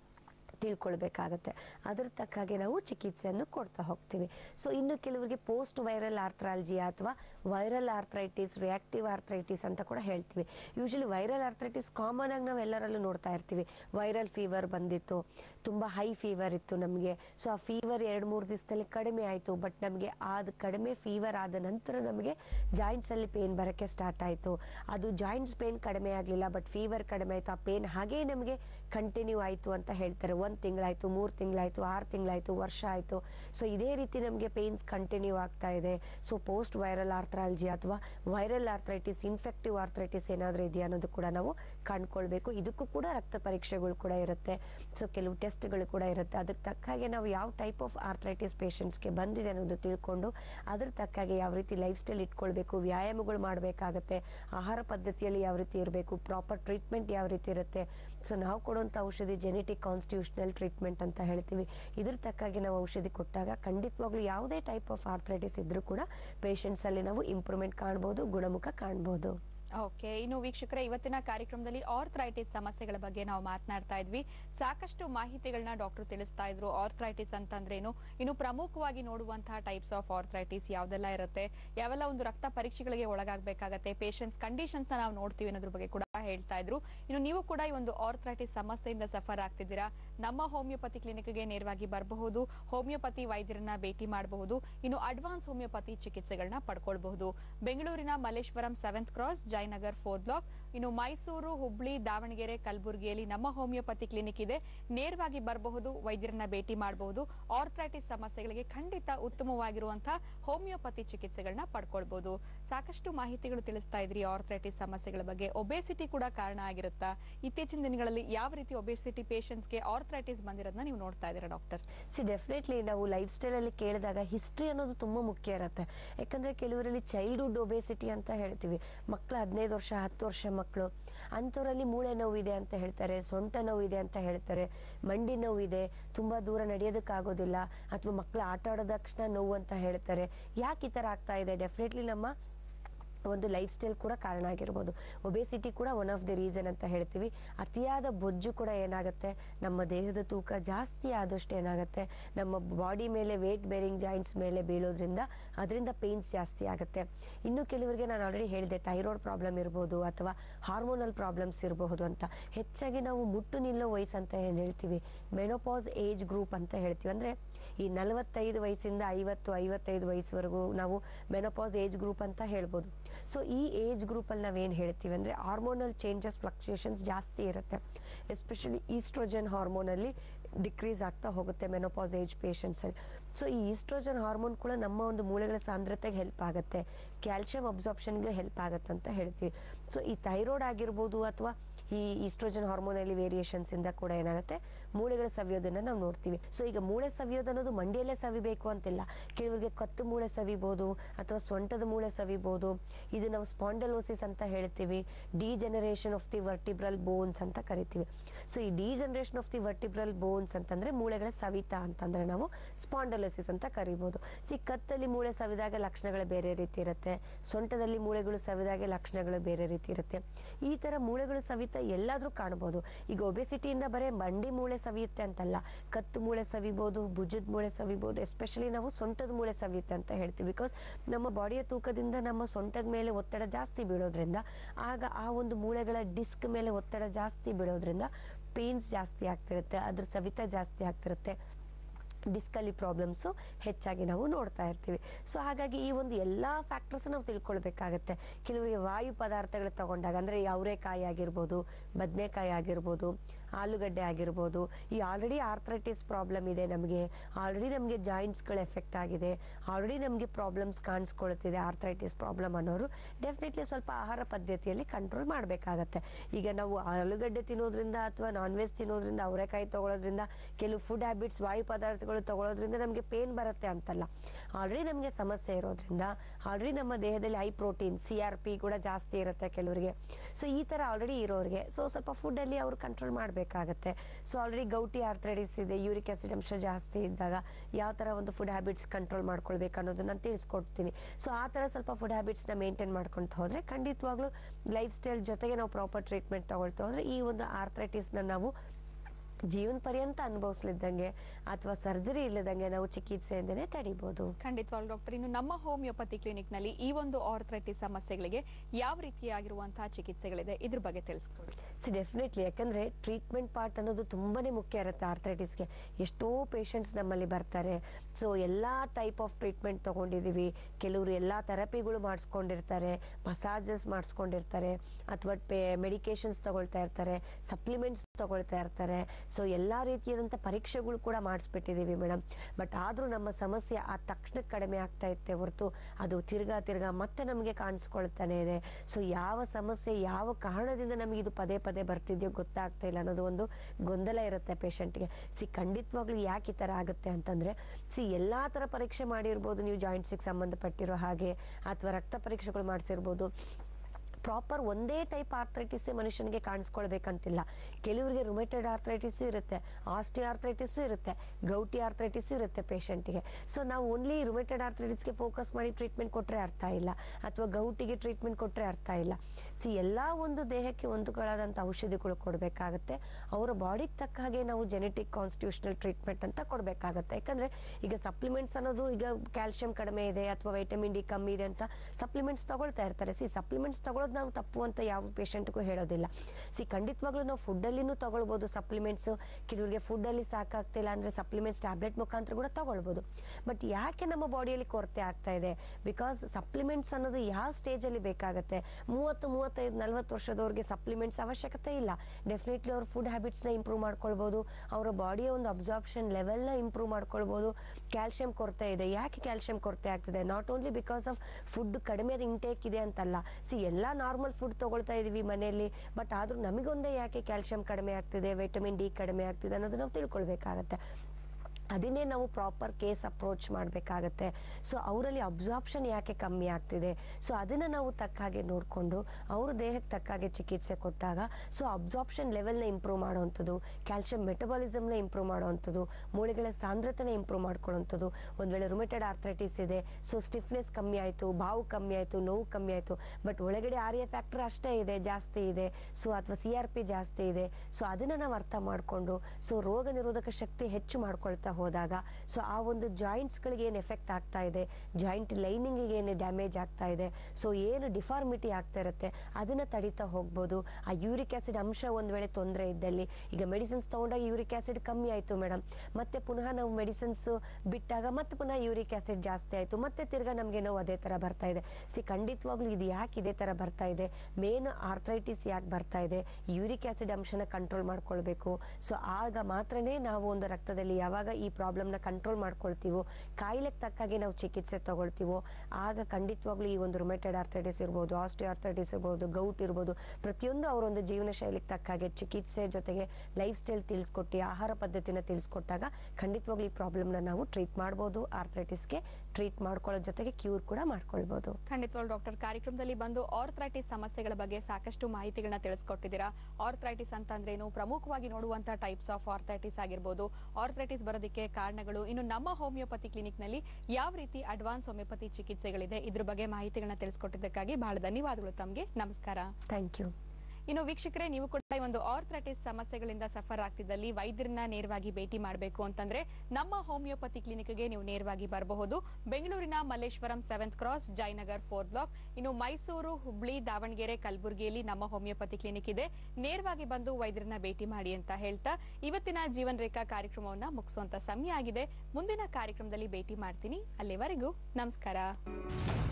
ತಿಳ್ಕೊಳ್ಬೇಕಾಗತ್ತೆ ಅದ್ರ ತಕ್ಕ ಹಾಗೆ ನಾವು ಚಿಕಿತ್ಸೆಯನ್ನು ಕೊಡ್ತಾ ಹೋಗ್ತೀವಿ ಸೊ ಇನ್ನು ಕೆಲವರಿಗೆ ಪೋಸ್ಟ್ ವೈರಲ್ ಆರ್ಥ್ರಾಲಜಿ ಅಥವಾ ವೈರಲ್ ಆರ್ಥ್ರೈಟಿಸ್ ರಿಯಾಕ್ಟಿವ್ ಆರ್ಥ್ರೈಟಿಸ್ ಅಂತ ಕೂಡ ಹೇಳ್ತೀವಿ ಯೂಶಲಿ ವೈರಲ್ ಆರ್ಥ್ರೈಟಿಸ್ ಕಾಮನ್ ಆಗಿ ನಾವು ಎಲ್ಲರಲ್ಲೂ ನೋಡ್ತಾ ಇರ್ತೀವಿ ವೈರಲ್ ಫೀವರ್ ಬಂದಿತ್ತು ತುಂಬ ಹೈ ಫೀವರ್ ಇತ್ತು ನಮಗೆ ಸೊ ಆ ಫೀವರ್ ಎರಡು ಮೂರು ದಿವಸದಲ್ಲಿ ಕಡಿಮೆ ಆಯಿತು ಬಟ್ ನಮಗೆ ಅದು ಕಡಿಮೆ ಫೀವರ್ ಆದ ನಂತರ ನಮಗೆ ಜಾಯಿಂಟ್ಸಲ್ಲಿ ಪೇನ್ ಬರೋಕ್ಕೆ ಸ್ಟಾರ್ಟ್ ಆಯಿತು ಅದು ಜಾಯಿಂಟ್ಸ್ ಪೇನ್ ಕಡಿಮೆ ಆಗಲಿಲ್ಲ ಬಟ್ ಫೀವರ್ ಕಡಿಮೆ ಆಯಿತು ಆ ಪೇನ್ ಹಾಗೇ ನಮಗೆ ಕಂಟಿನ್ಯೂ ಆಯಿತು ಅಂತ ಹೇಳ್ತಾರೆ ಒಂದು ತಿಂಗಳಾಯ್ತು ಮೂರು ತಿಂಗಳಾಯ್ತು ಆರು ತಿಂಗಳಾಯ್ತು ವರ್ಷ ಆಯಿತು ಸೊ ಇದೇ ರೀತಿ ನಮಗೆ ಪೇಯ್ನ್ಸ್ ಕಂಟಿನ್ಯೂ ಆಗ್ತಾ ಇದೆ ಸೊ ಪೋಸ್ಟ್ ವೈರಲ್ ಆರ್ಥ್ರಾಲಜಿ ಅಥವಾ ವೈರಲ್ ಆರ್ಥ್ರೈಟಿಸ್ ಇನ್ಫೆಕ್ಟಿವ್ ಆರ್ಥ್ರೈಟಿಸ್ ಏನಾದರೂ ಇದೆಯಾ ಅನ್ನೋದು ಕೂಡ ನಾವು ಕಂಡ್ಕೊಳ್ಬೇಕು ಇದಕ್ಕೂ ಕೂಡ ರಕ್ತ ಪರೀಕ್ಷೆಗಳು ಕೂಡ ಇರುತ್ತೆ ಸೊ ಕೆಲವು ಟೆಸ್ಟ್ಗಳು ಕೂಡ ಇರುತ್ತೆ ಅದಕ್ಕೆ ತಕ್ಕ ಹಾಗೆ ನಾವು ಯಾವ ಟೈಪ್ ಆಫ್ ಆರ್ಥ್ರೈಟಿಸ್ ಪೇಷಂಟ್ಸ್ಗೆ ಬಂದಿದೆ ಅನ್ನೋದು ತಿಳ್ಕೊಂಡು ಅದ್ರ ತಕ್ಕ ಹಾಗೆ ಯಾವ ರೀತಿ ಲೈಫ್ ಸ್ಟೈಲ್ ಇಟ್ಕೊಳ್ಬೇಕು ವ್ಯಾಯಾಮಗಳು ಮಾಡಬೇಕಾಗತ್ತೆ ಆಹಾರ ಪದ್ಧತಿಯಲ್ಲಿ ಯಾವ ರೀತಿ ಇರಬೇಕು ಪ್ರಾಪರ್ ಟ್ರೀಟ್ಮೆಂಟ್ ಯಾವ ರೀತಿ ಇರುತ್ತೆ ಸೊ ನಾವು ಕೊಡುವಂಥ ಔಷಧಿ ಜೆನೆಟಿಕ್ ಕಾನ್ಸ್ಟಿಟ್ಯೂಷನಲ್ ಟ್ರೀಟ್ಮೆಂಟ್ ಅಂತ ಹೇಳ್ತೀವಿ ಇದ್ರ ತಕ್ಕಾಗಿ ನಾವು ಔಷಧಿ ಕೊಟ್ಟಾಗ ಖಂಡಿತವಾಗ್ಲೂ ಯಾವುದೇ ಟೈಪ್ ಆಫ್ ಆರ್ಥ್ರೈಟಿಸ್ ಇದ್ರೂ ಕೂಡ patients ಅಲ್ಲಿ ನಾವು ಇಂಪ್ರೂವ್ಮೆಂಟ್ ಕಾಣ್ಬೋದು ಗುಣಮುಖ ಕಾಣ್ಬೋದು ಓಕೆ ಇನ್ನು ವೀಕ್ಷಕರೇ ಇವತ್ತಿನ ಕಾರ್ಯಕ್ರಮದಲ್ಲಿ ಆರ್ಥ್ರೈಟಿಸ್ ಸಮಸ್ಯೆಗಳ ಬಗ್ಗೆ ನಾವು ಮಾತನಾಡ್ತಾ ಇದ್ವಿ ಸಾಕಷ್ಟು ಮಾಹಿತಿಗಳನ್ನ ಡಾಕ್ಟರ್ ತಿಳಿಸ್ತಾ ಇದ್ರು ಆರ್ಥ್ರೈಟಿಸ್ ಅಂತಂದ್ರೇನು ಇನ್ನು ಪ್ರಮುಖವಾಗಿ ನೋಡುವಂತಹ ಟೈಪ್ಸ್ ಆಫ್ ಆರ್ಥ್ರೈಟಿಸ್ ಯಾವ್ದೆಲ್ಲ ಇರುತ್ತೆ ಯಾವೆಲ್ಲ ಒಂದು ರಕ್ತ ಪರೀಕ್ಷೆಗಳಿಗೆ ಒಳಗಾಗಬೇಕಾಗತ್ತೆ ಪೇಷಂಟ್ಸ್ ಕಂಡೀಷನ್ಸ್ ನಾವು ನೋಡ್ತೀವಿ ಅನ್ನೋದ್ರ ಬಗ್ಗೆ ಕೂಡ ಹೇಳ್ತಾ ಇದ್ರು ಇನ್ನು ನೀವು ಕೂಡ ಈ ಒಂದು ಆರ್ಥ್ರೈಟಿಸ್ ಸಮಸ್ಯೆಯಿಂದ ಸಫರ್ ಆಗ್ತಿದ್ದೀರಾ ನಮ್ಮ ಹೋಮಿಯೋಪತಿ ಕ್ಲಿನಿಕ್ಗೆ ನೇರವಾಗಿ ಬರಬಹುದು ಹೋಮಿಯೋಪತಿ ವೈದ್ಯರನ್ನ ಭೇಟಿ ಮಾಡಬಹುದು ಇನ್ನು ಅಡ್ವಾನ್ಸ್ ಹೋಮಿಯೋಪತಿ ಚಿಕಿತ್ಸೆಗಳನ್ನ ಪಡ್ಕೊಳ್ಬಹುದು ಬೆಂಗಳೂರಿನ Malleshwaram seventh cross Jayanagar four block ಇನ್ನು ಮೈಸೂರು ಹುಬ್ಳಿ ದಾವಣಗೆರೆ ಕಲಬುರಗಿಯಲ್ಲಿ ನಮ್ಮ ಹೋಮಿಯೋಪತಿ ಕ್ಲಿನಿಕ್ ಇದೆ ನೇರವಾಗಿ ಬರಬಹುದು ವೈದ್ಯರನ್ನ ಭೇಟಿ ಮಾಡಬಹುದು ಆರ್ಥ್ರೈಟಿಸ್ ಸಮಸ್ಯೆಗಳಿಗೆ ಖಂಡಿತ ಉತ್ತಮವಾಗಿರುವಂತಹ ಹೋಮಿಯೋಪತಿ ಚಿಕಿತ್ಸೆಗಳನ್ನ ಪಡ್ಕೊಳ್ಬಹುದು ಸಾಕಷ್ಟು ಮಾಹಿತಿಗಳು ತಿಳಿಸ್ತಾ ಇದ್ರಿ ಆರ್ಥ್ರೈಟಿಸ್ ಸಮಸ್ಯೆಗಳ ಬಗ್ಗೆ ಒಬೇಸಿಟಿ ಕೂಡ ಕಾರಣ ಆಗಿರುತ್ತಾ ಇತ್ತೀಚಿನ ದಿನಗಳಲ್ಲಿ ಯಾವ ರೀತಿ ಒಬೇಸಿಟಿ ಪೇಷಂಟ್ಸ್ಗೆ ಆರ್ಥ್ರೈಟಿಸ್ ಬಂದಿರೋದನ್ನ ನೀವು ನೋಡ್ತಾ ಇದ್ದೀರಾ ಡಾಕ್ಟರ್ ಸಿ ಡೆಫಿನೆಟ್ಲಿ ನಾವು ಲೈಫ್ ಸ್ಟೈಲಲ್ಲಿ ಕೇಳಿದಾಗ ಹಿಸ್ಟ್ರಿ ಅನ್ನೋದು ತುಂಬ ಮುಖ್ಯ ಇರುತ್ತೆ ಯಾಕಂದರೆ ಕೆಲವರಲ್ಲಿ ಚೈಲ್ಡ್ಹುಡ್ ಒಬೇಸಿಟಿ ಅಂತ ಹೇಳ್ತೀವಿ ಮಕ್ಕಳು ಹದಿನೈದು ವರ್ಷ ಹತ್ತು ವರ್ಷ ಮಕ್ಕಳು ಅಂಥವರಲ್ಲಿ ಮೂಳೆ ನೋವಿದೆ ಅಂತ ಹೇಳ್ತಾರೆ ಸೊಂಟ ನೋವಿದೆ ಅಂತ ಹೇಳ್ತಾರೆ ಮಂಡಿ ನೋವಿದೆ ತುಂಬ ದೂರ ನಡೆಯೋದಕ್ಕಾಗೋದಿಲ್ಲ ಅಥವಾ ಮಕ್ಕಳು ಆಟ ಆಡೋದ ತಕ್ಷಣ ನೋವು ಅಂತ ಹೇಳ್ತಾರೆ ಯಾಕೆ ಈ ಥರ ಆಗ್ತಾ ಇದೆ ಡೆಫಿನೆಟ್ಲಿ ನಮ್ಮ ಒಂದು ಲೈಫ್ ಸ್ಟೈಲ್ ಕೂಡ ಕಾರಣ ಆಗಿರ್ಬೋದು ಒಬೇಸಿಟಿ ಕೂಡ ಒನ್ ಆಫ್ ದಿ ರೀಸನ್ ಅಂತ ಹೇಳ್ತೀವಿ ಅತಿಯಾದ ಬೊಜ್ಜು ಕೂಡ ಏನಾಗುತ್ತೆ ನಮ್ಮ ದೇಹದ ತೂಕ ಜಾಸ್ತಿ ಆದಷ್ಟು ಏನಾಗುತ್ತೆ ನಮ್ಮ ಬಾಡಿ ಮೇಲೆ ವೇಟ್ ಬೇರಿಂಗ್ ಜಾಯಿಂಟ್ಸ್ ಮೇಲೆ ಬೀಳೋದ್ರಿಂದ ಅದರಿಂದ ಪೇಯ್ನ್ಸ್ ಜಾಸ್ತಿ ಆಗುತ್ತೆ ಇನ್ನು ಕೆಲವರಿಗೆ ನಾನು ಆಲ್ರೆಡಿ ಹೇಳಿದೆ ಥೈರಾಯ್ಡ್ ಪ್ರಾಬ್ಲಮ್ ಇರ್ಬೋದು ಅಥವಾ ಹಾರ್ಮೋನಲ್ ಪ್ರಾಬ್ಲಮ್ಸ್ ಇರಬಹುದು ಅಂತ ಹೆಚ್ಚಾಗಿ ನಾವು ಮುಟ್ಟು ನಿಲ್ಲೋ ವಯಸ್ಸು ಅಂತ ಏನು ಹೇಳ್ತೀವಿ ಮೆನೋಪಾಸ್ ಏಜ್ ಗ್ರೂಪ್ ಅಂತ ಹೇಳ್ತೀವಿ ಅಂದರೆ ಈ ನಲವತ್ತೈದು ವಯಸ್ಸಿಂದ ಐವತ್ತು ಐವತ್ತೈದು ವಯಸ್ಸುವರೆಗೂ ನಾವು ಮೆನೋಪಾಸ್ ಏಜ್ ಗ್ರೂಪ್ ಅಂತ ಹೇಳ್ಬೋದು ಸೊ ಈ ಏಜ್ ಗ್ರೂಪಲ್ಲಿ ನಾವೇನು ಹೇಳ್ತೀವಿ ಅಂದರೆ ಹಾರ್ಮೋನಲ್ ಚೇಂಜಸ್ ಫ್ಲಕ್ಚುಯೇಷನ್ಸ್ ಜಾಸ್ತಿ ಇರುತ್ತೆ ಎಸ್ಪೆಷಲಿ ಈಸ್ಟ್ರೋಜನ್ ಹಾರ್ಮೋನಲ್ಲಿ ಡಿಕ್ರೀಸ್ ಆಗ್ತಾ ಹೋಗುತ್ತೆ ಮೆನೋಪಾಸ್ ಏಜ್ ಪೇಷಂಟ್ಸಲ್ಲಿ ಸೊ ಈ ಈಸ್ಟ್ರೋಜನ್ ಹಾರ್ಮೋನ್ ಕೂಡ ನಮ್ಮ ಒಂದು ಮೂಳೆಗಳ ಸಾಂದ್ರತೆಗೆ ಹೆಲ್ಪ್ ಆಗುತ್ತೆ ಕ್ಯಾಲ್ಶಿಯಂ ಅಬ್ಸಾರ್ಪ್ಷನ್ಗೆ ಹೆಲ್ಪ್ ಆಗುತ್ತೆ ಅಂತ ಹೇಳ್ತೀವಿ ಸೊ ಈ ಥೈರಾಯ್ಡ್ ಆಗಿರ್ಬೋದು ಅಥವಾ ಈ ಈಸ್ಟ್ರೋಜನ್ ಹಾರ್ಮೋನಲ್ಲಿ ವೇರಿಯೇಷನ್ಸ್ ಇಂದ ಕೂಡ ಏನಾಗುತ್ತೆ ಮೂಳೆಗಳ ಸವಿಯೋದನ್ನ ನಾವು ನೋಡ್ತೀವಿ ಸೊ ಈಗ ಮೂಳೆ ಸವಿಯೋದು ಅನ್ನೋದು ಮಂಡಿಯಲ್ಲೇ ಸವಿಬೇಕು ಅಂತಿಲ್ಲ ಕೆಲವರಿಗೆ ಕತ್ತು ಮೂಳೆ ಸವಿಬೋದು ಅಥವಾ ಸೊಂಟದ ಮೂಳೆ ಸವಿಬೋದು ಇದು ನಾವು ಸ್ಪಾಂಡಲೋಸಿಸ್ ಅಂತ ಹೇಳ್ತೀವಿ degeneration of the vertebral bones ಅಂತ ಕರಿತೀವಿ ಸೊ ಈ degeneration of the vertebral bones ಅಂತಂದ್ರೆ ಮೂಳೆಗಳ ಸವಿತ ಅಂತಂದ್ರೆ ನಾವು ಸ್ಪಾಂಡಲೋಸಿಸ್ ಅಂತ ಕರಿಬೋದು ಸಿ ಕತ್ತಲ್ಲಿ ಮೂಳೆ ಸವಿದಾಗ ಲಕ್ಷಣಗಳು ಬೇರೆ ರೀತಿ ಇರುತ್ತೆ ಸೊಂಟದಲ್ಲಿ ಮೂಳೆಗಳು ಸವಿದಾಗ ಲಕ್ಷಣಗಳು ಬೇರೆ ರೀತಿ ಇರುತ್ತೆ ಈ ತರ ಮೂಳೆಗಳು ಸವಿತ ಎಲ್ಲಾದ್ರೂ ಕಾಣ್ಬೋದು ಈಗ ಒಬೆಸಿಟಿಯಿಂದ ಬರೀ ಮಂಡಿ ಮೂಳೆ ಸವಿಯುತ್ತೆ ಅಂತಲ್ಲ ಕತ್ತು ಮೂಳೆ ಸವಿಬೋದು ಭುಜದ ಮೂಳೆ ಸವಿಬೋದು ಎಸ್ಪೆಷಲಿ ನಾವು ಸೊಂಟದ ಮೂಳೆ ಸವಿಯುತ್ತೆ ಅಂತ ಹೇಳ್ತೀವಿ ಬಿಕಾಸ್ ನಮ್ಮ ಬಾಡಿಯ ತೂಕದಿಂದ ನಮ್ಮ ಸೊಂಟದ ಮೇಲೆ ಒತ್ತಡ ಜಾಸ್ತಿ ಬೀಳೋದ್ರಿಂದ ಆಗ ಆ ಒಂದು ಮೂಳೆಗಳ ಡಿಸ್ಕ್ ಮೇಲೆ ಒತ್ತಡ ಜಾಸ್ತಿ ಬೀಳೋದ್ರಿಂದ ಪೇನ್ಸ್ ಜಾಸ್ತಿ ಆಗ್ತಿರುತ್ತೆ ಅದ್ರ ಸವಿತ ಜಾಸ್ತಿ ಆಗ್ತಿರುತ್ತೆ ಡಿಸ್ಕಲ್ಲಿ ಪ್ರಾಬ್ಲಮ್ಸು ಹೆಚ್ಚಾಗಿ ನಾವು ನೋಡ್ತಾ ಇರ್ತೀವಿ ಸೊ ಹಾಗಾಗಿ ಈ ಒಂದು ಎಲ್ಲ ಫ್ಯಾಕ್ಟರ್ಸ್ ನಾವು ತಿಳ್ಕೊಳ್ಬೇಕಾಗತ್ತೆ ಕೆಲವರಿಗೆ ವಾಯು ಪದಾರ್ಥಗಳು ತಗೊಂಡಾಗ ಅಂದರೆ ಅವರೆಕಾಯಿ ಆಗಿರ್ಬೋದು ಬದನೆಕಾಯಿ ಆಗಿರ್ಬೋದು ಆಲೂಗಡ್ಡೆ ಆಗಿರ್ಬೋದು ಈ ಆಲ್ರೆಡಿ ಆರ್ಥ್ರೈಟಿಸ್ ಪ್ರಾಬ್ಲಮ್ ಇದೆ ನಮಗೆ ಆಲ್ರೆಡಿ ನಮಗೆ ಜಾಯಿಂಟ್ಸ್ಗಳು ಎಫೆಕ್ಟ್ ಆಗಿದೆ ಆಲ್ರೆಡಿ ನಮಗೆ ಪ್ರಾಬ್ಲಮ್ಸ್ ಕಾಣಿಸ್ಕೊಳ್ತಿದೆ ಆರ್ಥ್ರೈಟಿಸ್ ಪ್ರಾಬ್ಲಮ್ ಅನ್ನೋರು ಡೆಫಿನೆಟ್ಲಿ ಸ್ವಲ್ಪ ಆಹಾರ ಪದ್ಧತಿಯಲ್ಲಿ ಕಂಟ್ರೋಲ್ ಮಾಡಬೇಕಾಗತ್ತೆ ಈಗ ನಾವು ಆಲೂಗಡ್ಡೆ ತಿನ್ನೋದ್ರಿಂದ ಅಥವಾ ನಾನ್ ವೆಜ್ ತಿನ್ನೋದ್ರಿಂದ ಅವರೆಕಾಯಿ ತಗೊಳ್ಳೋದ್ರಿಂದ ಕೆಲವು ಫುಡ್ ಹ್ಯಾಬಿಟ್ಸ್ ವಾಯು ಪದಾರ್ಥಗಳು ತಗೊಳ್ಳೋದ್ರಿಂದ ನಮಗೆ ಪೇನ್ ಬರುತ್ತೆ ಅಂತಲ್ಲ ಆಲ್ರೆಡಿ ನಮಗೆ ಸಮಸ್ಯೆ ಇರೋದ್ರಿಂದ ಆಲ್ರೆಡಿ ನಮ್ಮ ದೇಹದಲ್ಲಿ high protein C R P ಕೂಡ ಜಾಸ್ತಿ ಇರುತ್ತೆ ಕೆಲವರಿಗೆ ಸೊ ಈ ಥರ ಆಲ್ರೆಡಿ ಇರೋರಿಗೆ ಸೊ ಸ್ವಲ್ಪ ಫುಡ್ಡಲ್ಲಿ ಅವರು ಕಂಟ್ರೋಲ್ ಮಾಡಬೇಕಾಗತ್ತೆ ಸೊ ಆಲ್ರೆಡಿ ಗೌಟಿ ಆರ್ಥ್ರೈಟಿಸ್ ಇದೆ ಯೂರಿಕ್ ಆಸಿಡ್ ಅಂಶ ಜಾಸ್ತಿ ಇದ್ದಾಗ ಯಾವ ಥರ ಒಂದು ಫುಡ್ ಹ್ಯಾಬಿಟ್ಸ್ ಕಂಟ್ರೋಲ್ ಮಾಡ್ಕೊಳ್ಬೇಕು ಅನ್ನೋದನ್ನ ನಾನು ತಿಳಿಸ್ಕೊಡ್ತೀನಿ ಸೊ ಆ ಥರ ಸ್ವಲ್ಪ ಫುಡ್ ಹ್ಯಾಬಿಟ್ಸ್ನ ಮೇಂಟೈನ್ ಮಾಡ್ಕೊಂತ ಹೋದರೆ ಖಂಡಿತವಾಗ್ಲೂ ಲೈಫ್ ಸ್ಟೈಲ್ ಜೊತೆಗೆ ನಾವು ಪ್ರಾಪರ್ ಟ್ರೀಟ್ಮೆಂಟ್ ತಗೊಳ್ತಾ ಹೋದರೆ ಈ ಒಂದು ಆರ್ಥ್ರೈಟಿಸ್ನ ನಾವು ಜೀವನ ಪರ್ಯಂತ ಅನುಭವಿಸ್ಲಿದ್ದಂಗೆ ಅಥವಾ ಸರ್ಜರಿ ಇಲ್ಲದಂಗೆ ನಾವು ಚಿಕಿತ್ಸೆಯಿಂದನೇ ತಡಿಬೋದು ಖಂಡಿತವಾಗ್ಲು ಡಾಕ್ಟರ್ ಇನ್ನು ನಮ್ಮ ಹೋಮಿಯೋಪತಿ ಕ್ಲಿನಿಕ್ ನಲ್ಲಿ ಈ ಒಂದು ಆರ್ಥ್ರೈಟಿಸ್ ಸಮಸ್ಯೆಗಳಿಗೆ ಯಾವ ರೀತಿಯಾಗಿರುವಂತಹ ಚಿಕಿತ್ಸೆಗಳಿದೆ ಇದ್ರ ಬಗ್ಗೆ ತಿಳಿಸ್ಕೊಡಿ ಸೊ ಡೆಫಿನೆಟ್ಲಿ ಯಾಕಂದ್ರೆ ಟ್ರೀಟ್ಮೆಂಟ್ ಪಾರ್ಟ್ ಅನ್ನೋದು ತುಂಬಾನೇ ಮುಖ್ಯ ಇರುತ್ತೆ ಆರ್ಥ್ರೈಟಿಸ್ಗೆ ಎಷ್ಟೋ ಪೇಷಂಟ್ಸ್ ನಮ್ಮಲ್ಲಿ ಬರ್ತಾರೆ ಸೊ ಎಲ್ಲ ಟೈಪ್ ಆಫ್ ಟ್ರೀಟ್ಮೆಂಟ್ ತಗೊಂಡಿದೀವಿ ಕೆಲವರು ಎಲ್ಲ ಥೆರಪಿಗಳು ಮಾಡಿಸ್ಕೊಂಡಿರ್ತಾರೆ ಮಸಾಜಸ್ ಮಾಡಿಸ್ಕೊಂಡಿರ್ತಾರೆ ಅಥವಾ ಮೆಡಿಕೇಶನ್ಸ್ ತಗೊಳ್ತಾ ಇರ್ತಾರೆ ಸಪ್ಲಿಮೆಂಟ್ಸ್ ತಗೊಳ್ತಾ ಇರ್ತಾರೆ ಸೊ ಎಲ್ಲ ರೀತಿಯಾದಂಥ ಪರೀಕ್ಷೆಗಳು ಕೂಡ ಮಾಡಿಸ್ಬಿಟ್ಟಿದ್ದೀವಿ ಮೇಡಮ್ ಬಟ್ ಆದರೂ ನಮ್ಮ ಸಮಸ್ಯೆ ಆ ತಕ್ಷಣಕ್ಕೆ ಕಡಿಮೆ ಆಗ್ತಾ ಇತ್ತೆ ಹೊರತು ಅದು ತಿರ್ಗಾ ತಿರ್ಗಾ ಮತ್ತೆ ನಮಗೆ ಕಾಣಿಸ್ಕೊಳ್ತಾನೆ ಇದೆ ಸೊ ಯಾವ ಸಮಸ್ಯೆ ಯಾವ ಕಾರಣದಿಂದ ನಮಗೆ ಇದು ಪದೇ ಪದೇ ಬರ್ತಿದ್ಯೋ ಗೊತ್ತಾಗ್ತಾ ಇಲ್ಲ ಅನ್ನೋದು ಒಂದು ಗೊಂದಲ ಇರುತ್ತೆ ಪೇಷಂಟ್ಗೆ ಸಿ ಖಂಡಿತವಾಗ್ಲೂ ಯಾಕೆ ಈ ಥರ ಆಗುತ್ತೆ ಅಂತಂದ್ರೆ ಸಿ ಎಲ್ಲಾ ಥರ ಪರೀಕ್ಷೆ ಮಾಡಿರ್ಬೋದು ನೀವು ಜಾಯಿಂಟ್ಸಿಗೆ ಸಂಬಂಧಪಟ್ಟಿರೋ ಹಾಗೆ ಅಥವಾ ರಕ್ತ ಪರೀಕ್ಷೆಗಳು ಮಾಡಿಸಿರ್ಬೋದು ಪ್ರಾಪರ್ ಒಂದೇ ಟೈಪ್ ಆರ್ಥ್ರೈಟಿಸ್ ಮನುಷ್ಯನಿಗೆ ಕಾಣಿಸ್ಕೊಳ್ಬೇಕಂತಿಲ್ಲ ಕೆಲವರಿಗೆ ರುಮೆಟೆಡ್ ಆರ್ಥ್ರೈಟಿಸ್ ಇರುತ್ತೆ ಆಸ್ಟಿ ಆರ್ಥ್ರೈಟಿಸ್ ಇರುತ್ತೆ ಗೌಟಿ ಆರ್ಥ್ರೈಟಿಸ್ ಇರುತ್ತೆ ಪೇಷಂಟಿಗೆ ಸೊ ನಾವು ಓನ್ಲಿ ರುಮೆಟೆಡ್ ಆರ್ಥ್ರೈಟಿಸ್ಗೆ ಫೋಕಸ್ ಮಾಡಿ ಟ್ರೀಟ್ಮೆಂಟ್ ಕೊಟ್ಟರೆ ಅರ್ಥ ಇಲ್ಲ ಅಥವಾ ಗೌಟಿಗೆ ಟ್ರೀಟ್ಮೆಂಟ್ ಕೊಟ್ಟರೆ ಅರ್ಥ ಇಲ್ಲ ಸಿ ಎಲ್ಲ ಒಂದು ದೇಹಕ್ಕೆ ಹೊಂದಿಕೊಳ್ಳಾದಂಥ ಔಷಧಿಗಳು ಕೊಡಬೇಕಾಗತ್ತೆ ಅವರ ಬಾಡಿಗೆ ತಕ್ಕ ಹಾಗೆ ನಾವು ಜೆನೆಟಿಕ್ ಕಾನ್ಸ್ಟಿಟ್ಯೂಷನಲ್ ಟ್ರೀಟ್ಮೆಂಟ್ ಅಂತ ಕೊಡಬೇಕಾಗತ್ತೆ ಯಾಕಂದ್ರೆ ಈಗ ಸಪ್ಲಿಮೆಂಟ್ಸ್ ಅನ್ನೋದು ಈಗ ಕ್ಯಾಲ್ಸಿಯಂ ಕಡಿಮೆ ಇದೆ ಅಥವಾ ವೈಟಮಿನ್ ಡಿ ಕಮ್ಮಿ ಇದೆ ಅಂತ ಸಪ್ಲಿಮೆಂಟ್ಸ್ ತಗೊಳ್ತಾ ಇರ್ತಾರೆ ಸಿ ಸಪ್ಲಿಮೆಂಟ್ಸ್ ತಗೊಳ್ಳೋದು ನಾವು ತಪ್ಪು ಅಂತ ಯಾವ ಪೇಷಂಟ್ಗೂ ಹೇಳೋದಿಲ್ಲ ಸಿ ಖಂಡಿತವಾಗ್ಲೂ ನಾವು ಫುಡ್ಡಲ್ಲಿನೂ ತಗೊಳ್ಬೋದು ಸಪ್ಲಿಮೆಂಟ್ಸ್ ಕೆಲವರಿಗೆ ಫುಡ್ಡಲ್ಲಿ ಸಾಕಾಗ್ತಿಲ್ಲ ಅಂದ್ರೆ ಸಪ್ಲಿಮೆಂಟ್ಸ್ ಟ್ಯಾಬ್ಲೆಟ್ ಮುಖಾಂತರ ಕೂಡ ತಗೊಳ್ಬೋದು ಬಟ್ ಯಾಕೆ ನಮ್ಮ ಬಾಡಿಯಲ್ಲಿ ಕೊರತೆ ಆಗ್ತಾ ಇದೆ ಬಿಕಾಸ್ ಸಪ್ಲಿಮೆಂಟ್ಸ್ ಅನ್ನೋದು ಯಾವ ಸ್ಟೇಜಲ್ಲಿ ಬೇಕಾಗುತ್ತೆ ಮೂವತ್ತು ಮೂವತ್ತೈದು ನಲ್ವತ್ತು ವರ್ಷದವ್ರಿಗೆ ಸಪ್ಲಿಮೆಂಟ್ಸ್ ಅವಶ್ಯಕತೆ ಇಲ್ಲ ಡೆಫಿನೆಟ್ಲಿ ಅವ್ರ ಫುಡ್ ಹ್ಯಾಬಿಟ್ಸ್ನ ಇಂಪ್ರೂವ್ ಮಾಡ್ಕೊಳ್ಬೋದು ಅವರ ಬಾಡಿಯ ಒಂದು ಅಬ್ಸಾರ್ಪ್ಷನ್ ಲೆವೆಲ್ನ ಇಂಪ್ರೂವ್ ಮಾಡ್ಕೊಳ್ಬೋದು ಕ್ಯಾಲ್ಸಿಯಂ ಕೊರತೆ ಇದೆ ಯಾಕೆ ಕ್ಯಾಲ್ಸಿಯಂ ಕೊರತೆ ಆಗ್ತಿದೆ not only because of food ಕಡಿಮೆ ಇಂಟೇಕ್ ಇದೆ ಅಂತಲ್ಲ ಸಿ ಎಲ್ಲ ನಾರ್ಮಲ್ ಫುಡ್ ತಗೊಳ್ತಾ ಇದೀವಿ ಮನೆಯಲ್ಲಿ ಬಟ್ ಆದ್ರೂ ನಮಗೊಂದೇ ಯಾಕೆ ಕ್ಯಾಲ್ಸಿಯಂ ಕಡಿಮೆ ಆಗ್ತಿದೆ ವಿಟಮಿನ್ ಡಿ ಕಡಿಮೆ ಆಗ್ತಿದೆ ಅನ್ನೋದು ನಾವು ತಿಳ್ಕೊಳ್ಬೇಕಾಗತ್ತೆ ಅದನ್ನೇ ನಾವು ಪ್ರಾಪರ್ ಕೇಸ್ ಅಪ್ರೋಚ್ ಮಾಡಬೇಕಾಗತ್ತೆ ಸೊ ಅವರಲ್ಲಿ ಅಬ್ಸಾರ್ಪ್ಷನ್ ಯಾಕೆ ಕಮ್ಮಿ ಆಗ್ತಿದೆ ಸೊ ಅದನ್ನ ನಾವು ತಕ್ಕ ಹಾಗೆ ನೋಡಿಕೊಂಡು ಅವ್ರ ದೇಹಕ್ಕೆ ತಕ್ಕ ಹಾಗೆ ಚಿಕಿತ್ಸೆ ಕೊಟ್ಟಾಗ ಸೊ ಅಬ್ಸಾರ್ಪ್ಷನ್ ಲೆವೆಲ್ನ ಇಂಪ್ರೂವ್ ಮಾಡುವಂಥದ್ದು ಕ್ಯಾಲ್ಸಿಯಂ ಮೆಟಬಾಲಿಸಮ್ನ ಇಂಪ್ರೂವ್ ಮಾಡುವಂಥದ್ದು ಮೂಳೆಗಳ ಸಾಂದ್ರತೆನ ಇಂಪ್ರೂವ್ ಮಾಡ್ಕೊಳ್ಳುವಂಥದ್ದು ಒಂದು ವೇಳೆ ರುಮೆಟೆಡ್ ಆರ್ಥ್ರೈಟಿಸ್ ಇದೆ ಸೊ ಸ್ಟಿಫ್ನೆಸ್ ಕಮ್ಮಿ ಆಯಿತು ಬಾವು ಕಮ್ಮಿ ಆಯಿತು ನೋವು ಕಮ್ಮಿ ಆಯಿತು ಬಟ್ ಒಳಗಡೆ ಆರ್ ಎ ಫ್ಯಾಕ್ಟರ್ ಅಷ್ಟೇ ಇದೆ ಜಾಸ್ತಿ ಇದೆ ಸೊ ಅಥವಾ ಸಿ ಆರ್ ಪಿ ಜಾಸ್ತಿ ಇದೆ ಸೊ ಅದನ್ನ ನಾವು ಅರ್ಥ ಮಾಡಿಕೊಂಡು ಸೊ ರೋಗ ನಿರೋಧಕ ಶಕ್ತಿ ಹೆಚ್ಚು ಮಾಡ್ಕೊಳ್ತಾ ಹೋದಾಗ ಸೊ ಆ ಒಂದು ಜಾಯಿಂಟ್ಸ್ಗಳಿಗೆ ಏನು ಎಫೆಕ್ಟ್ ಆಗ್ತಾ ಇದೆ ಜಾಯಿಂಟ್ ಲೈನಿಂಗಿಗೆ ಏನು ಡ್ಯಾಮೇಜ್ ಆಗ್ತಾ ಇದೆ ಸೊ ಏನು ಡಿಫಾರ್ಮಿಟಿ ಆಗ್ತಾ ಇರುತ್ತೆ ಅದನ್ನ ತಡಿತಾ ಹೋಗ್ಬೋದು ಆ ಯೂರಿಕ್ ಆಸಿಡ್ ಅಂಶ ಒಂದು ವೇಳೆ ತೊಂದರೆ ಇದ್ದಲ್ಲಿ ಈಗ ಮೆಡಿಸಿನ್ಸ್ ತಗೊಂಡಾಗ ಯೂರಿಕ್ ಆಸಿಡ್ ಕಮ್ಮಿ ಆಯಿತು ಮೇಡಮ್ ಮತ್ತೆ ಪುನಃ ನಾವು ಮೆಡಿಸಿನ್ಸ್ ಬಿಟ್ಟಾಗ ಮತ್ತೆ ಪುನಃ ಯೂರಿಕ್ ಆಸಿಡ್ ಜಾಸ್ತಿ ಆಯಿತು ಮತ್ತೆ ತಿರ್ಗಾ ನಮಗೆ ನೋವು ಅದೇ ಥರ ಬರ್ತಾ ಇದೆ ಸಿ ಖಂಡಿತವಾಗ್ಲೂ ಇದು ಯಾಕೆ ಇದೇ ಥರ ಬರ್ತಾ ಇದೆ ಮೇನ್ ಆರ್ಥ್ರೈಟಿಸ್ ಯಾಕೆ ಬರ್ತಾ ಇದೆ ಯೂರಿಕ್ ಆಸಿಡ್ ಅಂಶನ ಕಂಟ್ರೋಲ್ ಮಾಡ್ಕೊಳ್ಬೇಕು ಸೊ ಆಗ ಮಾತ್ರನೇ ನಾವು ಒಂದು ರಕ್ತದಲ್ಲಿ ಯಾವಾಗ ಈ ಪ್ರಾಬ್ಲಮ್ನ ಕಂಟ್ರೋಲ್ ಮಾಡ್ಕೊಳ್ತೀವೋ ಕಾಯಿಲೆಗೆ ತಕ್ಕಾಗೆ ನಾವು ಚಿಕಿತ್ಸೆ ತಗೊಳ್ತೀವೋ ಆಗ ಖಂಡಿತವಾಗ್ಲೂ ಈ ಒಂದು ರುಮೆಟೆಡ್ ಆರ್ಥೈಟಿಸ್ ಇರ್ಬೋದು ಆಸ್ಟಿ ಆರ್ಥೈಟಿಸ್ ಇರ್ಬೋದು ಗೌಟ್ ಇರ್ಬೋದು ಪ್ರತಿಯೊಂದು ಅವರೊಂದು ಜೀವನ ಶೈಲಿಗೆ ತಕ್ಕ ಹಾಗೆ ಚಿಕಿತ್ಸೆ ಜೊತೆಗೆ ಲೈಫ್ ಸ್ಟೈಲ್ ತಿಳಿಸ್ಕೊಟ್ಟು ಆಹಾರ ಪದ್ಧತಿನ ತಿಳಿಸ್ಕೊಟ್ಟಾಗ ಖಂಡಿತವಾಗ್ಲೂ ಈ ಪ್ರಾಬ್ಲಮ್ನ ನಾವು ಟ್ರೀಟ್ ಮಾಡ್ಬೋದು ಆರ್ಥ್ರೈಟಿಸ್ಗೆ ಟ್ರೀಟ್ ಮಾಡ್ಕೊಳ್ಳೋ ಜೊತೆಗೆ ಕ್ಯೂರ್ ಕೂಡ ಮಾಡ್ಕೊಳ್ಬೋದು ಖಂಡಿತವಾಗ್ಲು ಡಾಕ್ಟರ್ ಕಾರ್ಯಕ್ರಮದಲ್ಲಿ ಬಂದು ಆರ್ಥ್ರೈಟಿಸ್ ಸಮಸ್ಯೆಗಳ ಬಗ್ಗೆ ಸಾಕಷ್ಟು ಮಾಹಿತಿಗಳನ್ನ ತಿಳಿಸ್ಕೊಟ್ಟಿದ್ದೀರಾ ಆರ್ಥ್ರೈಟಿಸ್ ಅಂತಂದ್ರೇನು ಪ್ರಮುಖವಾಗಿ ನೋಡುವಂತ ಟೈಪ್ಸ್ ಆಫ್ ಆರ್ಥ್ರೈಟಿಸ್ ಆಗಿರ್ಬೋದು ಆರ್ಥ್ರೈಟಿಸ್ ಬರೋದಕ್ಕೆ ಕಾರಣಗಳು ಇನ್ನು ನಮ್ಮ ಹೋಮಿಯೋಪತಿ ಕ್ಲಿನಿಕ್ ನಲ್ಲಿ ಯಾವ ರೀತಿ ಅಡ್ವಾನ್ಸ್ ಹೋಮಿಯೋಪತಿ ಚಿಕಿತ್ಸೆಗಳಿದೆ ಇದ್ರ ಬಗ್ಗೆ ಮಾಹಿತಿಗಳನ್ನ ತಿಳಿಸ್ಕೊಟ್ಟಿದ್ದಕ್ಕಾಗಿ ಬಹಳ ಧನ್ಯವಾದಗಳು ತಮಗೆ ನಮಸ್ಕಾರ ಥ್ಯಾಂಕ್ ಯು ಇನ್ನು ವೀಕ್ಷಕರೇ ನೀವು ಕೂಡ ಈ ಒಂದು ಆರ್ಥ್ರೈಟಿಸ್ ಸಮಸ್ಯೆಗಳಿಂದ ಸಫರ್ ಆಗ್ತಿದ್ದಲ್ಲಿ ವೈದ್ಯರನ್ನ ನೇರವಾಗಿ ಭೇಟಿ ಮಾಡಬೇಕು ಅಂತಂದ್ರೆ ನಮ್ಮ ಹೋಮಿಯೋಪತಿ ಕ್ಲಿನಿಕ್ಗೆ ನೀವು ನೇರವಾಗಿ ಬರಬಹುದು ಬೆಂಗಳೂರಿನ Malleshwaram seventh cross Jayanagar four block ಇನ್ನು ಮೈಸೂರು ಹುಬ್ಳಿ ದಾವಣಗೆರೆ ಕಲಬುರಗಿಯಲ್ಲಿ ನಮ್ಮ ಹೋಮಿಯೋಪತಿ ಕ್ಲಿನಿಕ್ ಇದೆ ನೇರವಾಗಿ ಬಂದು ವೈದ್ಯರನ್ನ ಭೇಟಿ ಮಾಡಿ ಅಂತ ಹೇಳ್ತಾ ಇವತ್ತಿನ ಜೀವನ್ ರೇಖಾ ಕಾರ್ಯಕ್ರಮವನ್ನ ಮುಗಿಸುವಂತ ಸಮಯ ಆಗಿದೆ ಮುಂದಿನ ಕಾರ್ಯಕ್ರಮದಲ್ಲಿ ಭೇಟಿ ಮಾಡ್ತೀನಿ ಅಲ್ಲಿವರೆಗೂ ನಮಸ್ಕಾರ